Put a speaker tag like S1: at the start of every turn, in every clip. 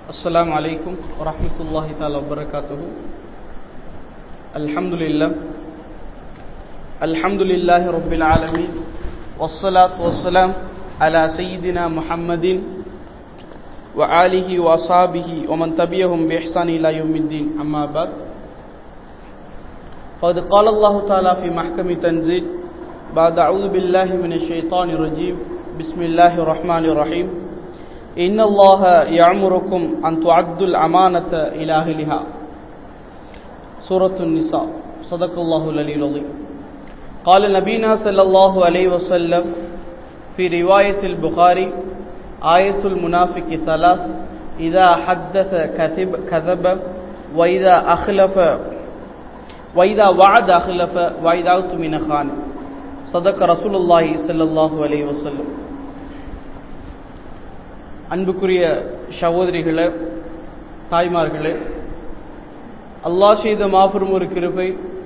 S1: السلام عليكم ورحمة الله تعالى وبركاته الحمد لله الحمد لله رب العالمين والصلاة والسلام على سيدنا محمد وآله وأصحابه ومن تبعهم بإحسان إلى يوم الدين أما بعد قد قال الله تعالى في محكم تنزيل بعد أعوذ بالله من الشيطان الرجيم بسم الله الرحمن الرحيم إن الله يعمركم أن تعدوا الأمانة إلى أهلها سورة النساء صدق الله العلي العظيم قال نبينا صلى الله عليه وسلم في رواية البخاري آية المنافق ثلاث إذا حدث كذب كذب وإذا أخلف وإذا وعد أخلف وإذا أؤتمن خان صدق رسول الله صلى الله عليه وسلم அன்புக்குரிய சகோதரிகளே தாய்மார்களே அல்லாஹ் செய்த மாபெரும் ஒரு கிருபை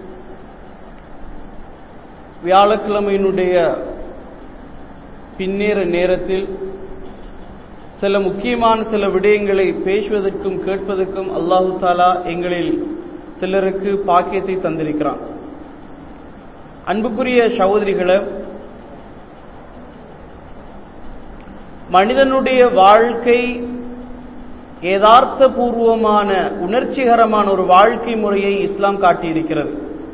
S1: வியாழக்கிழமையினுடைய பின்னேற நேரத்தில் சில முக்கியமான சில விடயங்களை பேசுவதற்கும் கேட்பதற்கும் அல்லாஹு தாலா எங்களில் சிலருக்கு பாக்கியத்தை தந்திருக்கிறான் அன்புக்குரிய சகோதரிகளை மனிதனுடைய வாழ்க்கை யதார்த்த பூர்வமான உணர்ச்சிகரமான ஒரு வாழ்க்கை முறையை இஸ்லாம் காட்டியிருக்கிறது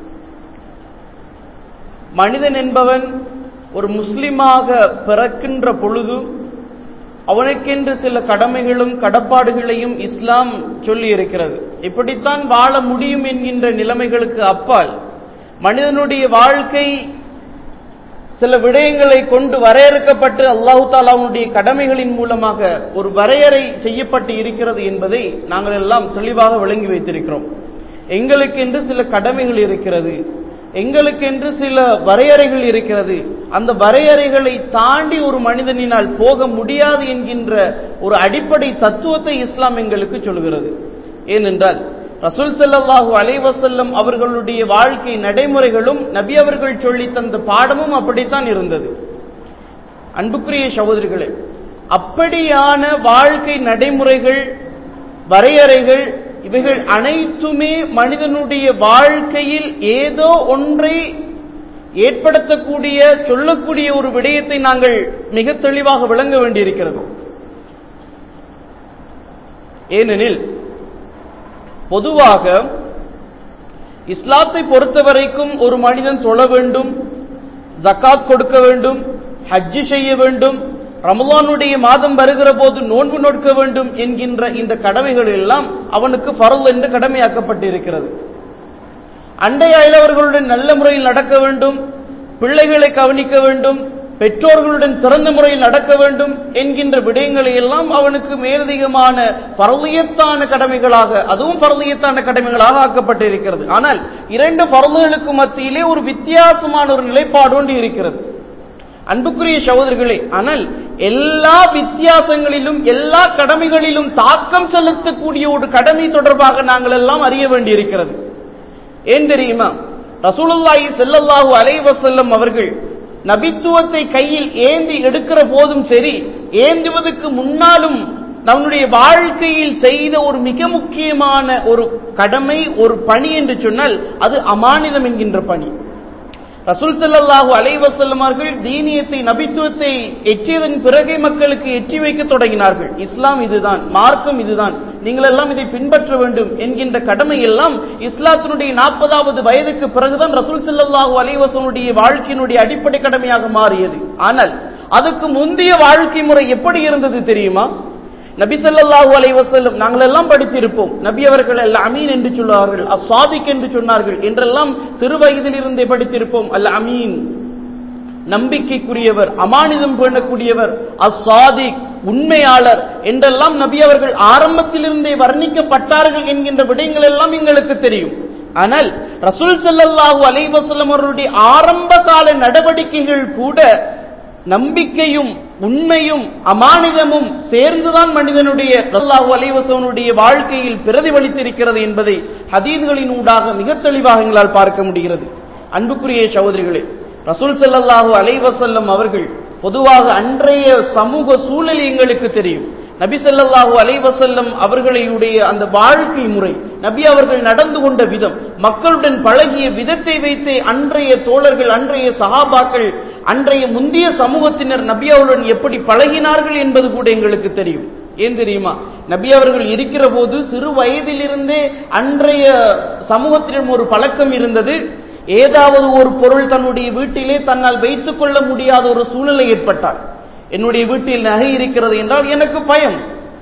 S1: மனிதன் என்பவன் ஒரு முஸ்லிமாக பிறக்கின்ற பொழுது அவனுக்கென்று சில கடமைகளும் கடப்பாடுகளையும் இஸ்லாம் சொல்லி இருக்கிறது இப்படித்தான் வாழ முடியும் என்கின்ற நிலைமைகளுக்கு அப்பால் மனிதனுடைய வாழ்க்கை சில விடயங்களை கொண்டு வரையறுக்கப்பட்டு அல்லாஹு தாலாவுடைய கடமைகளின் மூலமாக ஒரு வரையறை செய்யப்பட்டு இருக்கிறது என்பதை நாங்கள் எல்லாம் தெளிவாக விளங்கி வைத்திருக்கிறோம் எங்களுக்கென்று சில கடமைகள் இருக்கிறது எங்களுக்கென்று சில வரையறைகள் இருக்கிறது அந்த வரையறைகளை தாண்டி ஒரு மனிதனினால் போக முடியாது என்கின்ற ஒரு அடிப்படை தத்துவத்தை இஸ்லாம் எங்களுக்கு சொல்கிறது ஏனென்றால் ரசூல் செல்லல்லாஹு அலைவசல்லம் அவர்களுடைய வாழ்க்கை நடைமுறைகளும் நபி அவர்கள் சொல்லி தந்த பாடமும் அப்படித்தான் இருந்தது அன்புக்குரிய சகோதரிகளே அப்படியான வாழ்க்கை நடைமுறைகள் வரையறைகள் இவைகள் அனைத்துமே மனிதனுடைய வாழ்க்கையில் ஏதோ ஒன்றை ஏற்படுத்தக்கூடிய சொல்லக்கூடிய ஒரு விடயத்தை நாங்கள் மிக தெளிவாக விளங்க வேண்டியிருக்கிறது ஏனெனில் பொதுவாக இஸ்லாத்தை பொறுத்த வரைக்கும் ஒரு மனிதன் தொழ வேண்டும் ஜக்காத் கொடுக்க வேண்டும் ஹஜ்ஜு செய்ய வேண்டும் ரமலானுடைய மாதம் வருகிற போது நோன்பு நோட்க வேண்டும் என்கின்ற இந்த கடமைகள் எல்லாம் அவனுக்கு ஃபரல் என்று கடமையாக்கப்பட்டிருக்கிறது அண்டை அயலவர்களுடன் நல்ல முறையில் நடக்க வேண்டும் பிள்ளைகளை கவனிக்க வேண்டும் பெற்றோர்களுடன் சிறந்த முறையில் நடக்க வேண்டும் என்கின்ற விடயங்களை எல்லாம் அவனுக்கு மேலதிகமான பரலியத்தான கடமைகளாக அதுவும் பரலியத்தான கடமைகளாக ஆக்கப்பட்டிருக்கிறது ஆனால் இரண்டு பரலுகளுக்கு மத்தியிலே ஒரு வித்தியாசமான ஒரு நிலைப்பாடு ஒன்று இருக்கிறது அன்புக்குரிய சகோதரர்களே ஆனால் எல்லா வித்தியாசங்களிலும் எல்லா கடமைகளிலும் தாக்கம் செலுத்தக்கூடிய ஒரு கடமை தொடர்பாக நாங்கள் எல்லாம் அறிய வேண்டியிருக்கிறது ஏன் தெரியுமா ரசூலுல்லாஹி செல்லல்லாஹு அலைவசல்லம் அவர்கள் நபித்துவத்தை கையில் ஏந்தி எடுக்கிற போதும் சரி ஏந்துவதற்கு முன்னாலும் நம்முடைய வாழ்க்கையில் செய்த ஒரு மிக முக்கியமான ஒரு கடமை ஒரு பணி என்று சொன்னால் அது அமானிதம் என்கின்ற பணி ரசூல் செல்லல்லாஹு அலைவசல்லமார்கள் தீனியத்தை நபித்துவத்தை எற்றியதன் பிறகே மக்களுக்கு எற்றி வைக்க தொடங்கினார்கள் இஸ்லாம் இதுதான் மார்க்கம் இதுதான் நீங்கள் எல்லாம் இதை பின்பற்ற வேண்டும் என்கின்ற கடமை எல்லாம் இஸ்லாத்தினுடைய நாற்பதாவது வயதுக்கு பிறகுதான் ரசூல் செல்லல்லாஹு அலைவசனுடைய வாழ்க்கையினுடைய அடிப்படை கடமையாக மாறியது ஆனால் அதுக்கு முந்தைய வாழ்க்கை முறை எப்படி இருந்தது தெரியுமா நபி சல்லாஹூ அலை வசல்லம் நாங்கள் எல்லாம் படித்திருப்போம் நபி அவர்கள் அல்ல அமீன் என்று சொல்லுவார்கள் அஸ்வாதிக் என்று சொன்னார்கள் என்றெல்லாம் சிறு வயதில் இருந்தே படித்திருப்போம் அல்ல அமீன் நம்பிக்கைக்குரியவர் அமானிதம் பண்ணக்கூடியவர் அஸ்வாதிக் உண்மையாளர் என்றெல்லாம் நபி அவர்கள் ஆரம்பத்திலிருந்தே வர்ணிக்கப்பட்டார்கள் என்கின்ற விடயங்கள் எல்லாம் எங்களுக்கு தெரியும் ஆனால் ரசூல் செல்லல்லாஹூ அலைவசல்லம் அவருடைய ஆரம்ப கால நடவடிக்கைகள் கூட நம்பிக்கையும் உண்மையும் அமானிதமும் சேர்ந்துதான் மனிதனுடைய அல்லாஹு அலைவசவனுடைய வாழ்க்கையில் பிரதிபலித்திருக்கிறது என்பதை ஹதீதுகளின் ஊடாக மிக தெளிவாக எங்களால் பார்க்க முடிகிறது அன்புக்குரிய சகோதரிகளே ரசூல் செல்லல்லாஹு அலைவசல்லம் அவர்கள் பொதுவாக அன்றைய சமூக சூழல் எங்களுக்கு தெரியும் நபி ஸல்லல்லாஹு அலைஹி வஸல்லம் அவர்களுடைய அந்த வாழ்க்கை முறை நபி அவர்கள் நடந்து கொண்ட விதம் மக்களுடன் பழகிய விதத்தை வைத்தே அன்றைய தோழர்கள் அன்றைய சஹாபாக்கள் அன்றைய முந்திய சமூகத்தினர் நபி அவர்களுடன் எப்படி பழகினார்கள் என்பது கூட எங்களுக்கு தெரியும் ஏன் தெரியுமா நபி அவர்கள் இருக்கிற போது சிறு வயதிலிருந்தே அன்றைய சமூகத்திடம் ஒரு பழக்கம் இருந்தது ஏதாவது ஒரு பொருள் தன்னுடைய வீட்டிலே தன்னால் வைத்துக் கொள்ள முடியாத ஒரு சூழ்நிலை ஏற்பட்டார் என்னுடைய வீட்டில் நகை இருக்கிறது என்றால் எனக்கு பயம்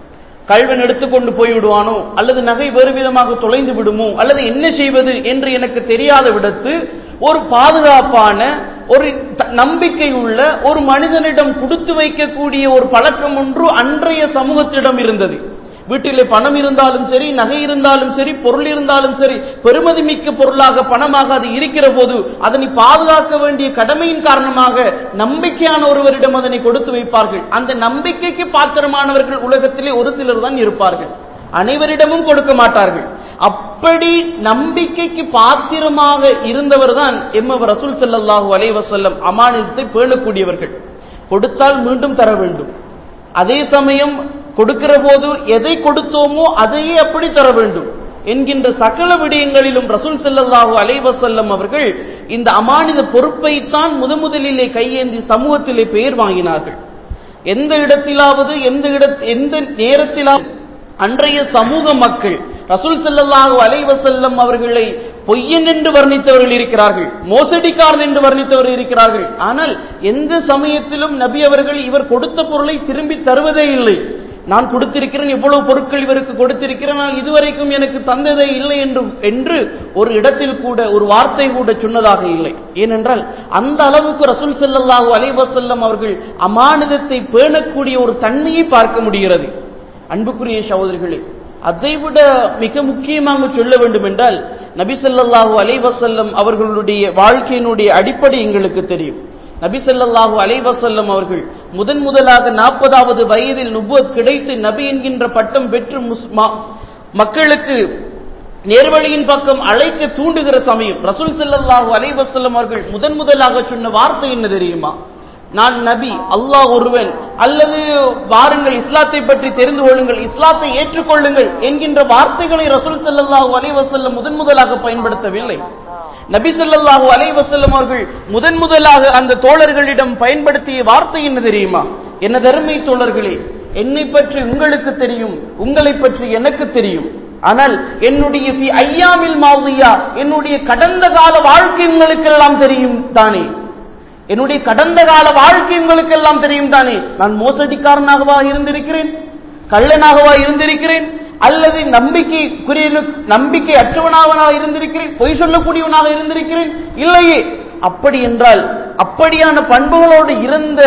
S1: கல்வன் எடுத்துக்கொண்டு போய்விடுவானோ அல்லது நகை வேறு விதமாக தொலைந்து விடுமோ அல்லது என்ன செய்வது என்று எனக்கு தெரியாத விடத்து ஒரு பாதுகாப்பான ஒரு த- நம்பிக்கை உள்ள ஒரு மனிதனிடம் கொடுத்து வைக்கக்கூடிய ஒரு பழக்கம் ஒன்று அன்றைய சமூகத்திடம் இருந்தது வீட்டிலே பணம் இருந்தாலும் சரி நகை இருந்தாலும் சரி பொருள் இருந்தாலும் சரி பெருமதி மிக்க பொருளாக பணமாக அது இருக்கிற போது அதனை பாதுகாக்க வேண்டிய கடமையின் காரணமாக நம்பிக்கையான ஒருவரிடம் அதனை கொடுத்து வைப்பார்கள் அந்த நம்பிக்கைக்கு பாத்திரமானவர்கள் உலகத்திலே ஒரு சிலர் தான் இருப்பார்கள் அனைவரிடமும் கொடுக்க மாட்டார்கள் அப்படி நம்பிக்கைக்கு பாத்திரமாக இருந்தவர் தான் எம்மவர் ரசூல் ஸல்லல்லாஹு அலைஹி வஸல்லம் அமானிதத்தை பேணக்கூடியவர்கள் கொடுத்தால் மீண்டும் தர வேண்டும் அதே சமயம் கொடுக்கிற போது எதை கொடுத்தோமோ அதையே அப்படி தர வேண்டும் என்கின்ற சகல விடயங்களிலும் ரசூல் ஸல்லல்லாஹு அலைஹி வஸல்லம் அவர்கள் இந்த அமானித பொறுப்பைத்தான் முதலிலே கையேந்தி சமூகத்திலே பெயர் வாங்கினார்கள் எந்த இடத்திலாவது எந்த இட எந்த நேரத்திலாவது அன்றைய சமூக மக்கள் ரசூல் ஸல்லல்லாஹு அலைஹி வஸல்லம் அவர்களை பொய்யன் என்று வர்ணித்தவர்கள் இருக்கிறார்கள் மோசடிக்காரன் என்று வர்ணித்தவர்கள் இருக்கிறார்கள் ஆனால் எந்த சமயத்திலும் நபி அவர்கள் இவர் கொடுத்த பொருளை திரும்பி தருவதே இல்லை நான் கொடுத்திருக்கிறேன் எவ்வளவு பொருட்கள் இவருக்கு கொடுத்திருக்கிறேன் ஆனால் இதுவரைக்கும் எனக்கு தந்ததே இல்லை என்று என்று ஒரு இடத்தில் கூட ஒரு வார்த்தை கூட சொன்னதாக இல்லை ஏனென்றால் அந்த அளவுக்கு ரசூல் ஸல்லல்லாஹு அலைஹி வஸல்லம் அவர்கள் அமானிதத்தை பேணக்கூடிய ஒரு தன்மையை பார்க்க முடிகிறது அன்புக்குரிய சகோதரிகளே அதைவிட மிக முக்கியமாக சொல்ல வேண்டும் என்றால் நபி ஸல்லல்லாஹு அலைஹி வஸல்லம் அவர்களுடைய வாழ்க்கையினுடைய அடிப்படை எங்களுக்கு தெரியும் நபி ஸல்லல்லாஹு அலைஹி வஸல்லம் அவர்கள் முதன் முதலாக நாற்பதாவது வயதில் நுபுவத் கிடைத்து நபி என்கின்ற பட்டம் பெற்று முஸ்- மா- மக்களுக்கு நேர்வழியின் பக்கம் அழைக்க தூண்டுகிற சமயம் ரசூல் ஸல்லல்லாஹு அலைஹி வஸல்லம் அவர்கள் முதன் முதலாக சொன்ன வார்த்தை என்ன தெரியுமா நான் நபி அல்லாஹ் ஒருவன் அல்லது வாருங்கள் இஸ்லாத்தை பற்றி தெரிந்து கொள்ளுங்கள் இஸ்லாத்தை ஏற்றுக்கொள்ளுங்கள் என்கின்ற வார்த்தைகளை ரசூல் ஸல்லல்லாஹு அலைஹி வஸல்லம் முதன் முதலாக பயன்படுத்தவில்லை நபி ஸல்லல்லாஹு அலைஹி வஸல்லம் அவர்கள் முதன் முதலாக அந்த தோழர்களிடம் பயன்படுத்திய வார்த்தை என்ன தெரியுமா என்ன தருமை தோழர்களே என்னை பற்றி உங்களுக்கு தெரியும் உங்களை பற்றி எனக்கு தெரியும் ஆனால் என்னுடைய ஃபி ஐயாமில் மாவியா என்னுடைய கடந்த கால வாழ்க்கை உங்களுக்கெல்லாம் தெரியும் தானே என்னுடைய கடந்த கால வாழ்க்கை உங்களுக்கெல்லாம் தெரியும் தானே நான் மோசடிக்காரனாகவா இருந்திருக்கிறேன் கள்ளனாகவா இருந்திருக்கிறேன் அல்லது நம்பிக்கைக்குரிய நம்பிக்கை அற்றவனாக இருந்திருக்கிறேன் பொய் சொல்லக்கூடியவனாக இருந்திருக்கிறேன் இல்லையே அப்படி என்றால் அப்படியான பண்புகளோடு இருந்த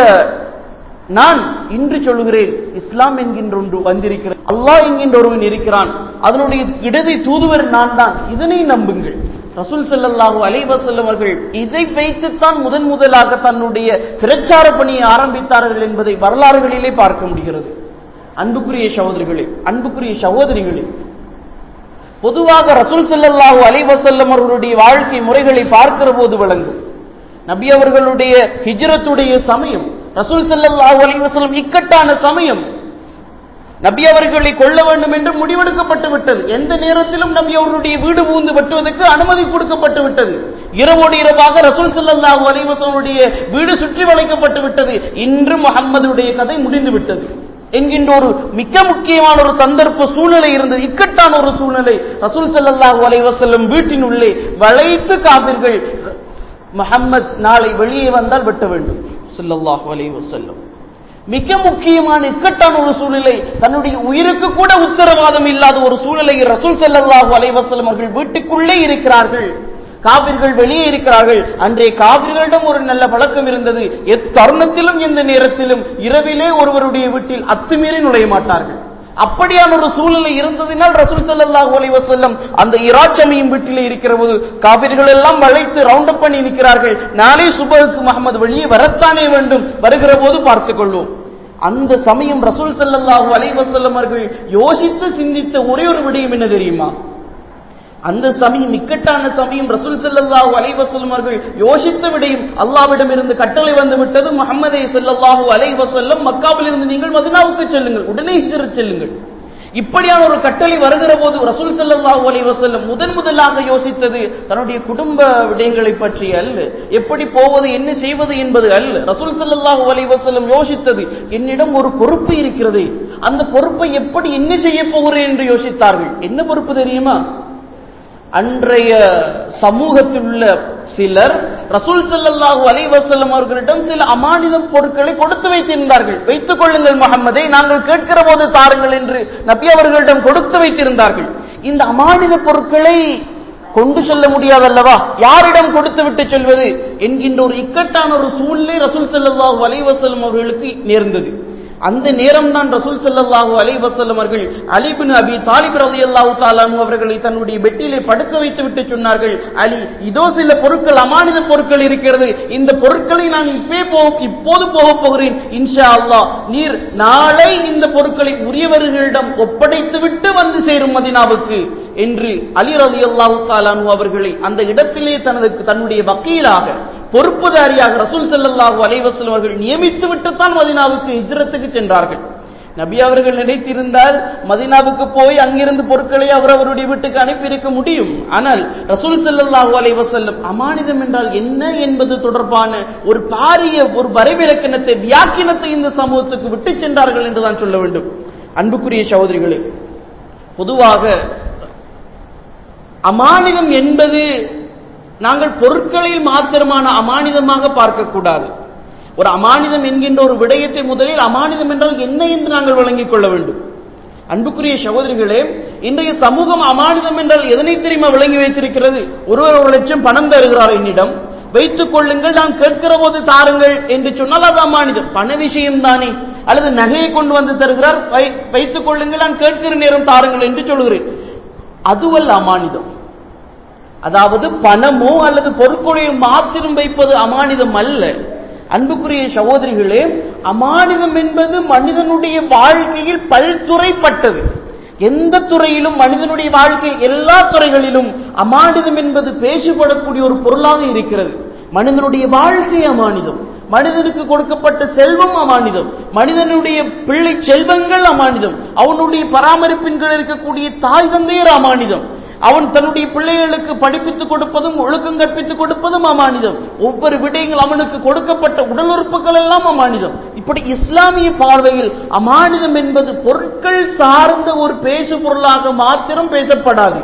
S1: நான் இன்று சொல்லுகிறேன் இஸ்லாம் என்கின்ற ஒன்று வந்திருக்கிறது அல்லாஹ் என்கின்ற ஒருவன் இருக்கிறான் அதனுடைய இடதை தூதுவர் நான் தான் இதனை நம்புங்கள் ரசூல் ஸல்லல்லாஹு அலைஹி வஸல்லம் அவர்கள் இதை வைத்துத்தான் முதன் முதலாக தன்னுடைய பிரச்சார பணியை ஆரம்பித்தார்கள் என்பதை வரலாறுகளிலே பார்க்க முடிகிறது அன்புக்குரிய சகோதரிகளே அன்புக்குரிய சகோதரிகளே பொதுவாக ரசூல் ஸல்லல்லாஹு அலைஹி வஸல்லம் அவர்களுடைய வாழ்க்கை முறைகளை பார்க்கிற போது விளங்கும் நபி அவர்களுடைய ஹிஜ்ரத்துடைய சமயம் ரசூல் ஸல்லல்லாஹு அலைஹி வஸல்லம் இக்கட்டான சமயம் நபி அவர்களை கொல்ல வேண்டும் என்று முடிவெடுக்கப்பட்டு விட்டது எந்த நேரத்திலும் நபி அவர்களுடைய வீடு பூந்து வெட்டுவதற்கு அனுமதி கொடுக்கப்பட்டு விட்டது இரவோடு இரவாக ரசூல் ஸல்லல்லாஹு அலைஹி வஸல்லுடைய வீடு சுற்றி வளைக்கப்பட்டு விட்டது இன்று முகம்மதுடைய கதை முடிந்து விட்டது என்கின்ற ஒரு மிக முக்கியமான ஒரு சந்தர்ப்ப சூழ்நிலை இருந்தது இக்கட்டான ஒரு சூழ்நிலை ரசூல் ஸல்லல்லாஹு அலைஹி வஸல்லம் வீட்டின் உள்ளே வளைத்து காபிர்கள் முஹம்மத் நாளை வெளியே வந்தால் வெட்ட வேண்டும் ஸல்லல்லாஹு அலைஹி வஸல்லம் மிக முக்கியமான இக்கட்டான ஒரு சூழ்நிலை தன்னுடைய உயிருக்கு கூட உத்தரவாதம் இல்லாத ஒரு சூழ்நிலையில் ரசூல் ஸல்லல்லாஹு அலைஹி வஸல்லம் அவர்கள் வீட்டுக்குள்ளே இருக்கிறார்கள் காவிர்கள் வெளியே இருக்கிறார்கள் அன்றைய காவிர்களிடம் ஒரு நல்ல பழக்கம் இருந்தது எத்தருணத்திலும் எந்த நேரத்திலும் இரவிலே ஒருவருடைய வீட்டில் அத்துமீறி நுழைய மாட்டார்கள் அப்படியான ஒரு சூழ்நிலை இருந்ததினால் ரசூல் ஸல்லல்லாஹு அலைஹி வஸல்லம் அந்த இராச்சமியும் வீட்டிலே இருக்கிற போது காபிர்கள் எல்லாம் வளைத்து ரவுண்ட் அப் பண்ணி நிற்கிறார்கள் நாளை சுபஹுக்கு முகமது வெளியே வரத்தானே வேண்டும் வருகிற போது பார்த்துக் கொள்வோம் அந்த சமயம் ரசூல் ஸல்லல்லாஹு அலைஹி வஸல்லம் அவர்கள் யோசித்து சிந்தித்த ஒரே ஒரு விடயம் என்ன தெரியுமா அந்த சமயம் இக்கட்டான சமயம் ரசூல் ஸல்லல்லாஹு அலைஹி வஸல்லம் அவர்கள் யோசித்த விடையும் அல்லாஹ்விடம் இருந்து கட்டளை வந்து விட்டது முஹம்மதே ஸல்லல்லாஹு அலைஹி வஸல்லம் மக்காவில் இருந்து நீங்கள் மதீனாவுக்கு செல்லுங்கள் உடனே ஹிஜ்ரத் செல்லுங்கள் இப்படியான ஒரு கட்டளை வருகிற போது ரசூல் ஸல்லல்லாஹு அலைஹி வஸல்லம் முதன் முதலாக யோசித்தது தன்னுடைய குடும்ப விடயங்களை பற்றி அல்ல எப்படி போவது என்ன செய்வது என்பது அல்ல ரசூல் ஸல்லல்லாஹு அலைஹி வஸல்லம் யோசித்தது என்னிடம் ஒரு பொறுப்பு இருக்கிறது அந்த பொறுப்பை எப்படி என்ன செய்ய போகிறேன் என்று யோசித்தார்கள் என்ன பொறுப்பு தெரியுமா அன்றைய சமூகத்தில் உள்ள சிலர் ரசூல் ஸல்லல்லாஹு அலைஹி வஸல்லம் அவர்களிடம் சில அமானித பொருட்களை கொடுத்து வைத்திருந்தார்கள் வைத்துக் கொள்ளுங்கள் முகம்மதை நாங்கள் கேட்கிற போது தாருங்கள் என்று நபி அவர்களிடம் கொடுத்து வைத்திருந்தார்கள் இந்த அமானித பொருட்களை கொண்டு செல்ல முடியாதல்லவா யாரிடம் கொடுத்து விட்டு செல்வது என்கின்ற ஒரு இக்கட்டான ஒரு சூழ்நிலை ரசூல் ஸல்லல்லாஹு அலைஹி வஸல்லம் அவர்களுக்கு நேர்ந்தது அந்த நேரம் தான் ரசூல் ஸல்லல்லாஹு அலைஹி வஸல்லம் அவர்கள் அலி பின் அபி தாலிப் ரலியல்லாஹு தஆலா அன்ஹு அவர்களை தன்னுடைய பெட்டிலே படுக்க வைத்து விட்டு சொன்னார்கள் அலி இதோ சில பொருட்கள் அமானித பொருட்கள் இருக்கிறது இந்த பொருட்களை நான் இப்பே போ இப்போது போக போகிறேன் இன்ஷா அல்லாஹ் நீர் நாளை இந்த பொருட்களை உரியவர்களிடம் ஒப்படைத்து விட்டு வந்து சேரும் மதீனாவுக்கு என்று அலி ரலியல்லாஹு தஆலா அன்ஹு அவர்களை அந்த இடத்திலே தனது தன்னுடைய வக்கீலாக பொறுப்புதாரியாக ரசூல் ஸல்லல்லாஹு அலைஹி வஸல்லம் அவர்கள் நியமித்து விட்டுத்தான் மதீனாவுக்கு ஹிஜ்ரத்துக்கு சென்றார்கள் நபி அவர்கள் நினைத்திருந்தால் மதீனாவுக்கு போய் அங்கிருந்து பொருட்களை அவர் அவருடைய வீட்டுக்கு அனுப்பி இருக்க முடியும் ஆனால் ரசூல் ஸல்லல்லாஹு அலைஹி வஸல்லம் அமானிதம் என்றால் என்ன என்பது தொடர்பான ஒரு பாரிய ஒரு வரைவிலக்கணத்தை வியாக்கினத்தை இந்த சமூகத்துக்கு விட்டு சென்றார்கள் என்று தான் சொல்ல வேண்டும் அன்புக்குரிய சகோதரிகளே பொதுவாக அமானிதம் என்பது நாங்கள் பொருட்களில் மாத்திரமான அமானிதமாக பார்க்கக்கூடாது ஒரு அமானிதம் என்கின்ற ஒரு விடயத்தை முதலில் அமானிதம் என்றால் என்ன என்று நாங்கள் விளங்கிக் கொள்ள வேண்டும் அன்புக்குரிய சகோதரிகளே இன்றைய சமூகம் அமானிதம் என்றால் எதனை தெரியுமா விளங்கி வைத்திருக்கிறது ஒருவர் ஒரு லட்சம் பணம் தருகிறார் என்னிடம் வைத்துக் கொள்ளுங்கள் நான் கேட்கிற போது தாருங்கள் என்று சொன்னால் அது அமானிதம் பண விஷயம் தானே அல்லது நகையை கொண்டு வந்து தருகிறார் வை- வைத்துக் கொள்ளுங்கள் நான் கேட்கிற நேரம் தாருங்கள் என்று சொல்கிறேன் அதுவல்ல அமானிதம் அதாவது பணமோ அல்லது பொருட்களையோ மாத்திரம் வைப்பது அமானிதம் அல்ல அன்புக்குரிய சகோதரிகளே அமானிதம் என்பது மனிதனுடைய வாழ்க்கையில் பல்துறைப்பட்டது எந்த துறையிலும் மனிதனுடைய வாழ்க்கை எல்லா துறைகளிலும் அமானிதம் என்பது பேசப்படக்கூடிய ஒரு பொருளாக இருக்கிறது மனிதனுடைய வாழ்க்கை அமானிதம் மனிதனுக்கு கொடுக்கப்பட்ட செல்வம் அமானிதம் மனிதனுடைய பிள்ளை செல்வங்கள் அமானிதம் அவனுடைய பராமரிப்பின் கீழ் இருக்கக்கூடிய தாய் தந்தையர் அமானிதம் அவன் தன்னுடைய பிள்ளைகளுக்கு படிப்பித்துக் கொடுப்பதும் ஒழுக்கம் கற்பித்துக் கொடுப்பதும் அமானிதம் ஒவ்வொரு விடயங்கள் அவனுக்கு கொடுக்கப்பட்ட உடல் உறுப்புகள் எல்லாம் அமானிதம் இப்படி இஸ்லாமிய பார்வையில் அமானிதம் என்பது பொருட்கள் சார்ந்த ஒரு பேசு பொருளாக மாத்திரம் பேசப்படாது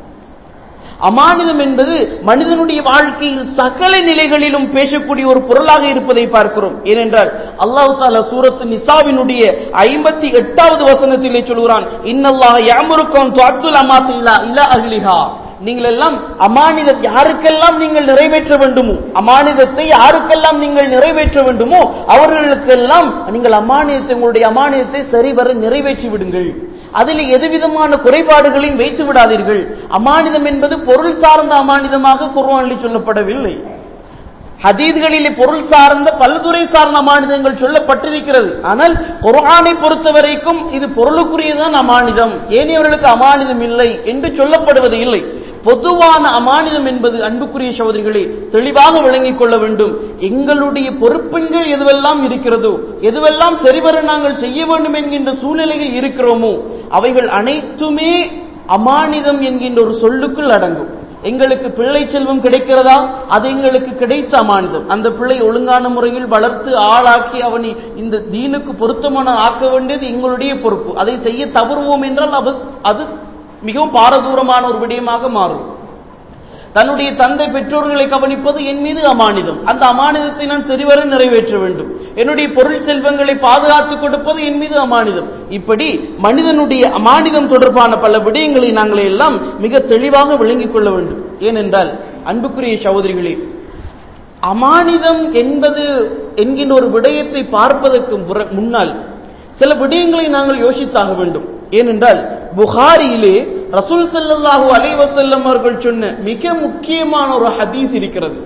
S1: அமானிதம் என்பது மனிதனுடைய வாழ்க்கையில் சகல நிலைகளிலும் பேசக்கூடிய ஒரு பொருளாக இருப்பதை பார்க்கிறோம் ஏனென்றால் அல்லாஹ் தாலா சூரத்து நிசாவினுடைய ஐம்பத்தி எட்டாவது வசனத்திலே சொல்கிறான் இன்னல்லாஹ் யாமுருக்கும் துஅத்துல் அமாத்தில்லா இலா அஹ்லிஹா நீங்கள் எல்லாம் அமானிதம் யாருக்கெல்லாம் நீங்கள் நிறைவேற்ற வேண்டுமோ அமானிதத்தை யாருக்கெல்லாம் நீங்கள் நிறைவேற்ற வேண்டுமோ அவர்களுக்கெல்லாம் நீங்கள் அமானியத்தை உங்களுடைய அமானியத்தை சரிவர நிறைவேற்றி விடுங்கள் அதில் எதுவிதமான குறைபாடுகளையும் வைத்து விடாதீர்கள் அமானிதம் என்பது பொருள் சார்ந்த அமானிதமாக குர்ஆனில் சொல்லப்படவில்லை ஹதீத்களிலே பொருள் சார்ந்த பல்துறை சார்ந்த அமானிதங்கள் சொல்லப்பட்டிருக்கிறது ஆனால் குர்ஆனை பொறுத்தவரைக்கும் இது பொருளுக்குரியதான் அமானிதம் ஏனையவர்களுக்கு அமானிதம் இல்லை என்று சொல்லப்படுவது இல்லை பொதுவான அமானிதம் என்பது அன்புக்குரிய சகோதரிகளே தெளிவாக விளங்கிக் கொள்ள வேண்டும் எங்களுடைய பொறுப்புகள் எதுவெல்லாம் இருக்கிறதோ எதுவெல்லாம் சரிவர நாங்கள் செய்ய வேண்டும் என்கின்ற சூழ்நிலையில் இருக்கிறோமோ அவைகள் அனைத்துமே அமானிதம் என்கின்ற ஒரு சொல்லுக்குள் அடங்கும் எங்களுக்கு பிள்ளை செல்வம் கிடைக்கிறதா அது எங்களுக்கு கிடைத்த அமானிதம் அந்த பிள்ளை ஒழுங்கான முறையில் வளர்த்து ஆளாக்கி அவனை இந்த தீனுக்கு பொருத்தமான ஆக்க வேண்டியது எங்களுடைய பொறுப்பு அதை செய்ய தவறுவோம் என்றால் அது அது மிகவும் பாரதூரமான ஒரு விடயமாக மாறும் தன்னுடைய தந்தை பெற்றோர்களை கவனிப்பது என் மீது அமானிதம் அந்த அமானிதத்தை நான் சரிவர நிறைவேற்ற வேண்டும் என்னுடைய பொருள் செல்வங்களை பாதுகாத்துக் கொடுப்பது என் மீது அமானிதம் இப்படி மனிதனுடைய அமானிதம் தொடர்பான பல விடயங்களை நாங்கள் எல்லாம் மிக தெளிவாக விளங்கிக் கொள்ள வேண்டும் ஏனென்றால் அன்புக்குரிய சகோதரிகளே அமானிதம் என்பது என்கின்ற ஒரு விடயத்தை பார்ப்பதற்கு முற- முன்னால் சில விடயங்களை நாங்கள் யோசித்தாக வேண்டும் ஏனென்றால் புகாரியிலே ரசூல் ஸல்லல்லாஹு அலைஹி வஸல்லம் அவர்கள் சொன்ன மிக முக்கியமான ஒரு ஹதீஸ் இருக்கிறது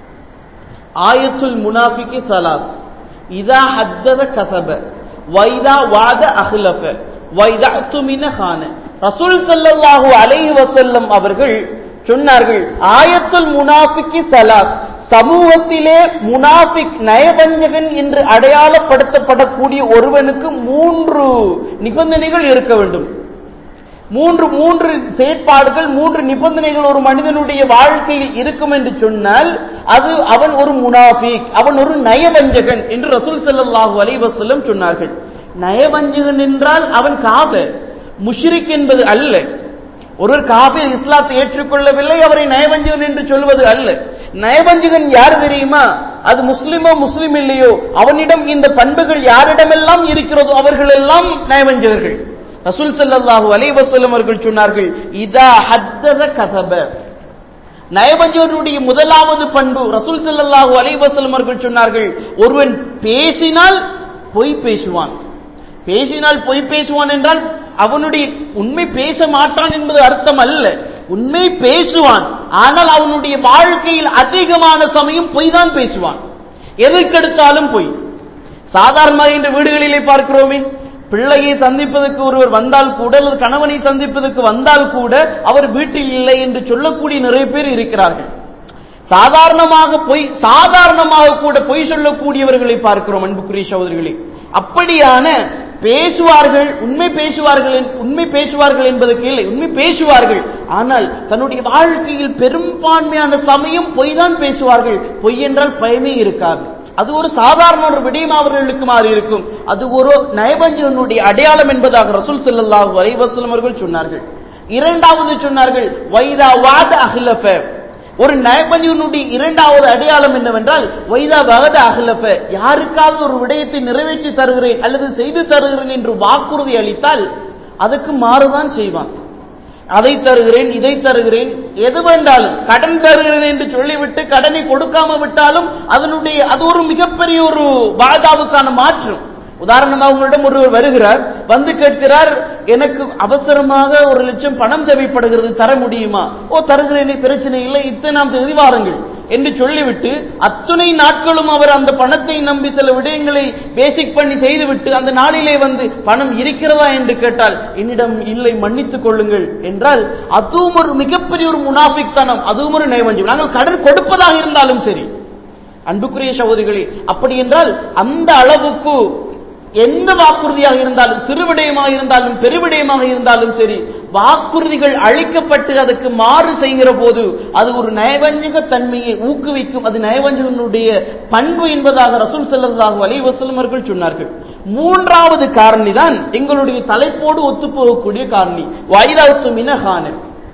S1: ஆயத்துல் முனாஃபிகி சலாஸ் இதா ஹத்தத கசப வைதா வாத அஹ்லஃப வைதஅத்துமின கான ரசூல் ஸல்லல்லாஹு அலைஹி வஸல்லம் அவர்கள் சொன்னார்கள் ஆயத்துல் முனாஃபிக்கி சலாத் சமூகத்திலே முனாஃபிக் நயவஞ்சகன் என்று அடையாளப்படுத்தப்படக்கூடிய ஒருவனுக்கு மூன்று நிபந்தனைகள் இருக்க வேண்டும் மூன்று மூன்று செயற்பாடுகள் மூன்று நிபந்தனைகள் ஒரு மனிதனுடைய வாழ்க்கையில் இருக்கும் என்று சொன்னால் அது அவன் ஒரு முனாஃபிக் அவன் ஒரு நயவஞ்சகன் என்று ரசூல் ஸல்லல்லாஹு அலைஹி வஸல்லம் சொன்னார்கள் நயவஞ்சகன் என்றால் அவன் காபர் முஷ்ரிக் என்பது அல்ல ஒருவர் காபிர் இஸ்லாத்தை ஏற்றுக்கொள்ளவில்லை அவரை நயவஞ்சகன் என்று சொல்வது அல்ல நயவஞ்சகன் யார் தெரியுமா அது முஸ்லிமோ முஸ்லிம் இல்லையோ அவனிடம் இந்த பண்புகள் யாரிடமெல்லாம் இருக்கிறதோ அவர்கள் எல்லாம் நயவஞ்சகர்கள் ரசூல் ஸல்லல்லாஹு அலைஹி வஸல்லம் அவர்கள் சொன்னார்கள் இதா ஹத்தத கதப நயவஞ்சகனுடைய முதலாவது பண்பு ரசூல் ஸல்லல்லாஹு அலைஹி வஸல்லம் அவர்கள் சொன்னார்கள் ஒருவன் பேசினால் பொய் பேசுவான் பேசினால் பொய் பேசுவான் என்றால் அவனுடைய உண்மை பேச மாட்டான் என்பது அர்த்தம் அல்ல உண்மை பேசுவான் ஆனால் அவனுடைய வாழ்க்கையில் அதிகமான சமயம் பொய் தான் பேசுவான் எதற்கெடுத்தாலும் பொய் சாதாரணமாக இன்று வீடுகளிலே பார்க்கிறோமே பிள்ளையை சந்திப்பதற்கு ஒருவர் வந்தால் கூட அல்லது கணவனை சந்திப்பதற்கு வந்தால் கூட அவர் வீட்டில் இல்லை என்று சொல்லக்கூடிய நிறைய பேர் இருக்கிறார்கள் சாதாரணமாக பொய் சாதாரணமாக கூட பொய் சொல்லக்கூடியவர்களை பார்க்கிறோம் அன்புக்குரிய சகோதரிகளே அப்படியான பேசுவார்கள் உண்மை பேசுவார்கள் என்- உண்மை பேசுவார்கள் என்பதற்கு இல்லை உண்மை பேசுவார்கள் ஆனால் தன்னுடைய வாழ்க்கையில் பெரும்பான்மையான சமயம் பொய் தான் பேசுவார்கள் பொய் என்றால் பயமே இருக்காது அது ஒரு சாதாரண ஒரு விடயம் அவர்களுக்கு மாறி இருக்கும் அது ஒரு நயவஞ்சகனுடைய அடையாளம் என்பதாக ரசூல் ஸல்லல்லாஹு அலைஹி வஸல்லம் அவர்கள் சொன்னார்கள் இரண்டாவது சொன்னார்கள் வைதா வாத அஹ்லஃப ஒரு நயபஞ்சனுடைய இரண்டாவது அடையாளம் என்னவென்றால் வைதா பகத அகலப்ப யாருக்காவது ஒரு விடயத்தை நிறைவேற்றி தருகிறேன் அல்லது செய்து தருகிறேன் என்று வாக்குறுதி அளித்தால் அதுக்கு மாறுதான் செய்வான் அதை தருகிறேன் இதை தருகிறேன் எது வேண்டாலும் கடன் தருகிறேன் என்று சொல்லிவிட்டு கடனை கொடுக்காம விட்டாலும் அதனுடைய அது ஒரு மிகப்பெரிய ஒரு வாதாவுக்கான மாற்றம் உதாரணமாக உங்களிடம் ஒருவர் வருகிறார் வந்து கேட்கிறார் எனக்கு அவசரமாக ஒரு லட்சம் பணம் தேவைப்படுகிறது தர முடியுமா ஓ தருகிறேனே பிரச்சனை இல்லை இத்தனை நாம் தேதி வாருங்கள் என்று சொல்லிவிட்டு அத்துணை நாட்களும் அவர் அந்த பணத்தை நம்பி சில விடயங்களை பேசிக் பண்ணி செய்துவிட்டு அந்த நாளிலே வந்து பணம் இருக்கிறதா என்று கேட்டால் என்னிடம் இல்லை மன்னித்துக் கொள்ளுங்கள் என்றால் அதுவும் ஒரு மிகப்பெரிய ஒரு முனாஃபிக் தனம் அதுவும் ஒரு நைவஞ்சம் நாங்கள் கடன் கொடுப்பதாக இருந்தாலும் சரி அன்புக்குரிய சகோதரிகளே அப்படி என்றால் அந்த அளவுக்கு எந்த வாக்குறுதியாக இருந்தாலும் சிறுவிடயமாக இருந்தாலும் பெருவிடயமாக இருந்தாலும் சரி வாக்குறுதிகள் அளிக்கப்பட்டு அதுக்கு மாறு செய்கிற போது அது ஒரு நயவஞ்சக தன்மையை ஊக்குவிக்கும் அது நயவஞ்சகனுடைய பண்பு என்பதாக ரசூல் ஸல்லல்லாஹு அலைஹி வஸல்லம் அவர்கள் சொன்னார்கள் மூன்றாவது காரணி தான் எங்களுடைய தலைப்போடு ஒத்துப்போகக்கூடிய காரணி வைதாத்து மினஹான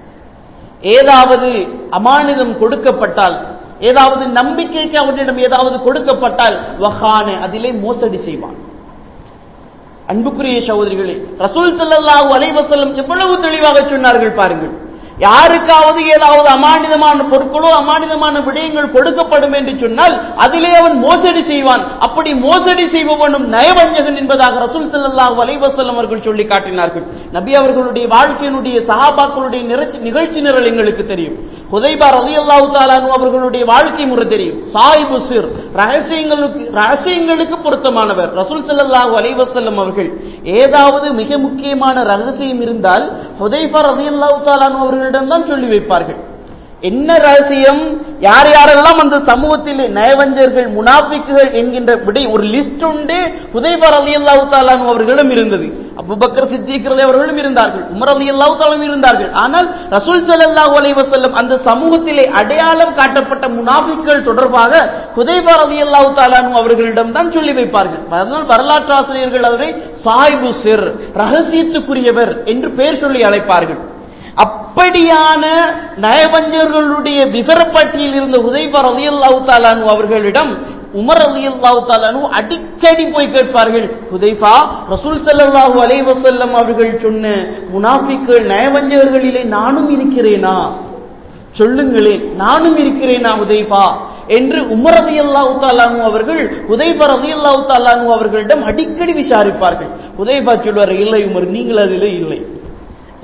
S1: ஏதாவது அமானிதம் கொடுக்கப்பட்டால் ஏதாவது நம்பிக்கைக்கு அவனிடம் ஏதாவது கொடுக்கப்பட்டால் வஹான அதிலே மோசடி செய்வான் அன்புக்குரிய சகோதரிகளே ரசூல் ஸல்லல்லாஹு அலைஹி வஸல்லம் எவ்வளவு தெளிவாக சொன்னார்கள் பாருங்கள் யாருக்காவது ஏதாவது அமானிதமான பொருட்களோ அமானிதமான விடயங்கள் கொடுக்கப்படும் என்று சொன்னால் அதிலே அவன் மோசடி செய்வான் அப்படி மோசடி செய்பவனும் நயவஞ்சகன் என்பதாக ரசூல் ஸல்லல்லாஹு அலைஹி வஸல்லம் அவர்கள் சொல்லி காட்டினார்கள் நபி அவர்களுடைய வாழ்க்கையினுடைய சஹாபாக்களுடைய நிகழ்ச்சி நிகழ்ச்சி நிரல் எங்களுக்கு தெரியும் ஹுதைபா ரலியல்லாஹு தஆலா அன்ஹு அவர்களுடைய வாழ்க்கை முறை தெரியும் சாயிபு சிர் ரகசியங்களுக்கு ரகசியங்களுக்கு பொருத்தமானவர் ரசூல் ஸல்லல்லாஹு அலைஹி வஸல்லம் அவர்கள் ஏதாவது மிக முக்கியமான ரகசியம் இருந்தால் ஹுதைபா ரலியல்லாஹு தஆலா அன்ஹு அவர்களிடம் தான் சொல்லி வைப்பார்கள் என்ன ரகசியம் யார் யாரெல்லாம் அந்த சமூகத்தில் நயவஞ்சர்கள் முனாஃபிக்குகள் என்கின்ற விடை ஒரு லிஸ்ட் உண்டு ஹுதைபா ரலியல்லாஹு தஆலா அன்ஹு அவர்களிடம் இருந்தது அபூபக்கர் சித்திக் ரலி அவர்களும் இருந்தார்கள் உமர் ரலியல்லாஹு தஆலா இருந்தார்கள் ஆனால் ரசூல் ஸல்லல்லாஹு அலைஹி வஸல்லம் அந்த சமூகத்திலே அடையாளம் காட்டப்பட்ட முனாஃபிக்குகள் தொடர்பாக ஹுதைபா ரலியல்லாஹு தஆலா அன்ஹு அவர்களிடம் தான் சொல்லி வைப்பார்கள் அதனால் வரலாற்று ஆசிரியர்கள் அவரை சாஹிபு சிர் ரகசியத்துக்குரியவர் என்று பெயர் சொல்லி அழைப்பார்கள் அப்படியான நயவஞ்சர்களுடைய விவரப்பட்டியலில் இருந்த உதைபா ரலியல்லாஹு தாலானு அவர்களிடம் உமர் ரலியல்லாஹு தாலானு அடிக்கடி போய் கேட்பார்கள் ஹுதைஃபா ரசூல் ஸல்லல்லாஹு அலைஹி வஸல்லம் அவர்கள் சொன்ன முனாஃபிக்குகள் நயவஞ்சகர்களிலே நானும் இருக்கிறேனா சொல்லுங்களேன் நானும் இருக்கிறேனா உதைஃபா என்று உமர் ரலியல்லாஹு தாலானு அவர்கள் உதைபா ரலியல்லாஹு தாலானு அவர்களிடம் அடிக்கடி விசாரிப்பார்கள் உதைபா சொல்வார் இல்லை உமர் நீங்கள் அதிலே இல்லை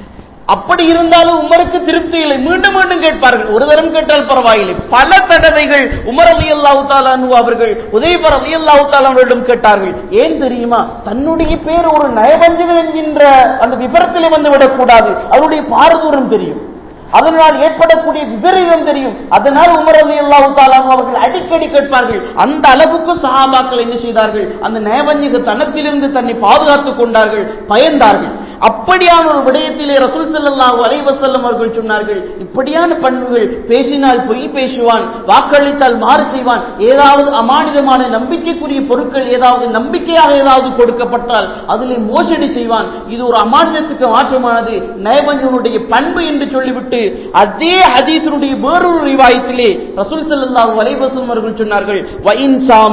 S1: அப்படி இருந்தாலும் உமருக்கு திருப்தி இல்லை மீண்டும் மீண்டும் கேட்பார்கள் ஒரு தரம் கேட்டால் பரவாயில்லை பல தடவைகள் உமர் அலி அல்லாஹு தாலானு அவர்கள் உதயபர் அலி அல்லாஹு அவர்களிடம் கேட்டார்கள் ஏன் தெரியுமா தன்னுடைய பேர் ஒரு நயவஞ்சகன் என்கின்ற அந்த விபரத்திலே வந்து விடக்கூடாது அவருடைய பாரதூரம் தெரியும் அதனால் ஏற்படக்கூடிய விபரீதம் தெரியும் அதனால் உமர் அலி அல்லாஹு தாலாம் அவர்கள் அடிக்கடி கேட்பார்கள் அந்த அளவுக்கு சஹாபாக்கள் என்ன செய்தார்கள் அந்த நயவஞ்சக தனத்திலிருந்து தன்னை பாதுகாத்துக் கொண்டார்கள் பயந்தார்கள் அப்படியான ஒரு விடயத்திலே ரசூல் ஸல்லல்லாஹு அலைஹி வஸல்லம் அவர்கள் சொன்னார்கள் இப்படியான பண்புகள் பேசினால் பொய் பேசுவான் வாக்களித்தால் மாறு செய்வான் ஏதாவது அமானிதமான நம்பிக்கைக்குரிய பொருட்கள் ஏதாவது நம்பிக்கையாக ஏதாவது கொடுக்கப்பட்டால் அதிலே மோசடி செய்வான் இது ஒரு அமானிதத்துக்கு மாற்றமானது நயவஞ்சனுடைய பண்பு என்று சொல்லிவிட்டு அதே ஹதீஸினுடைய வேறொரு ரிவாயத்திலே ரசூல் ஸல்லல்லாஹு அலைஹி வஸல்லம் அவர்கள் சொன்னார்கள் வஇன் சாம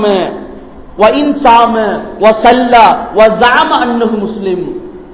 S1: வஇன் சாம வஸல்லா வஸாம அன்னஹு முஸ்லிம்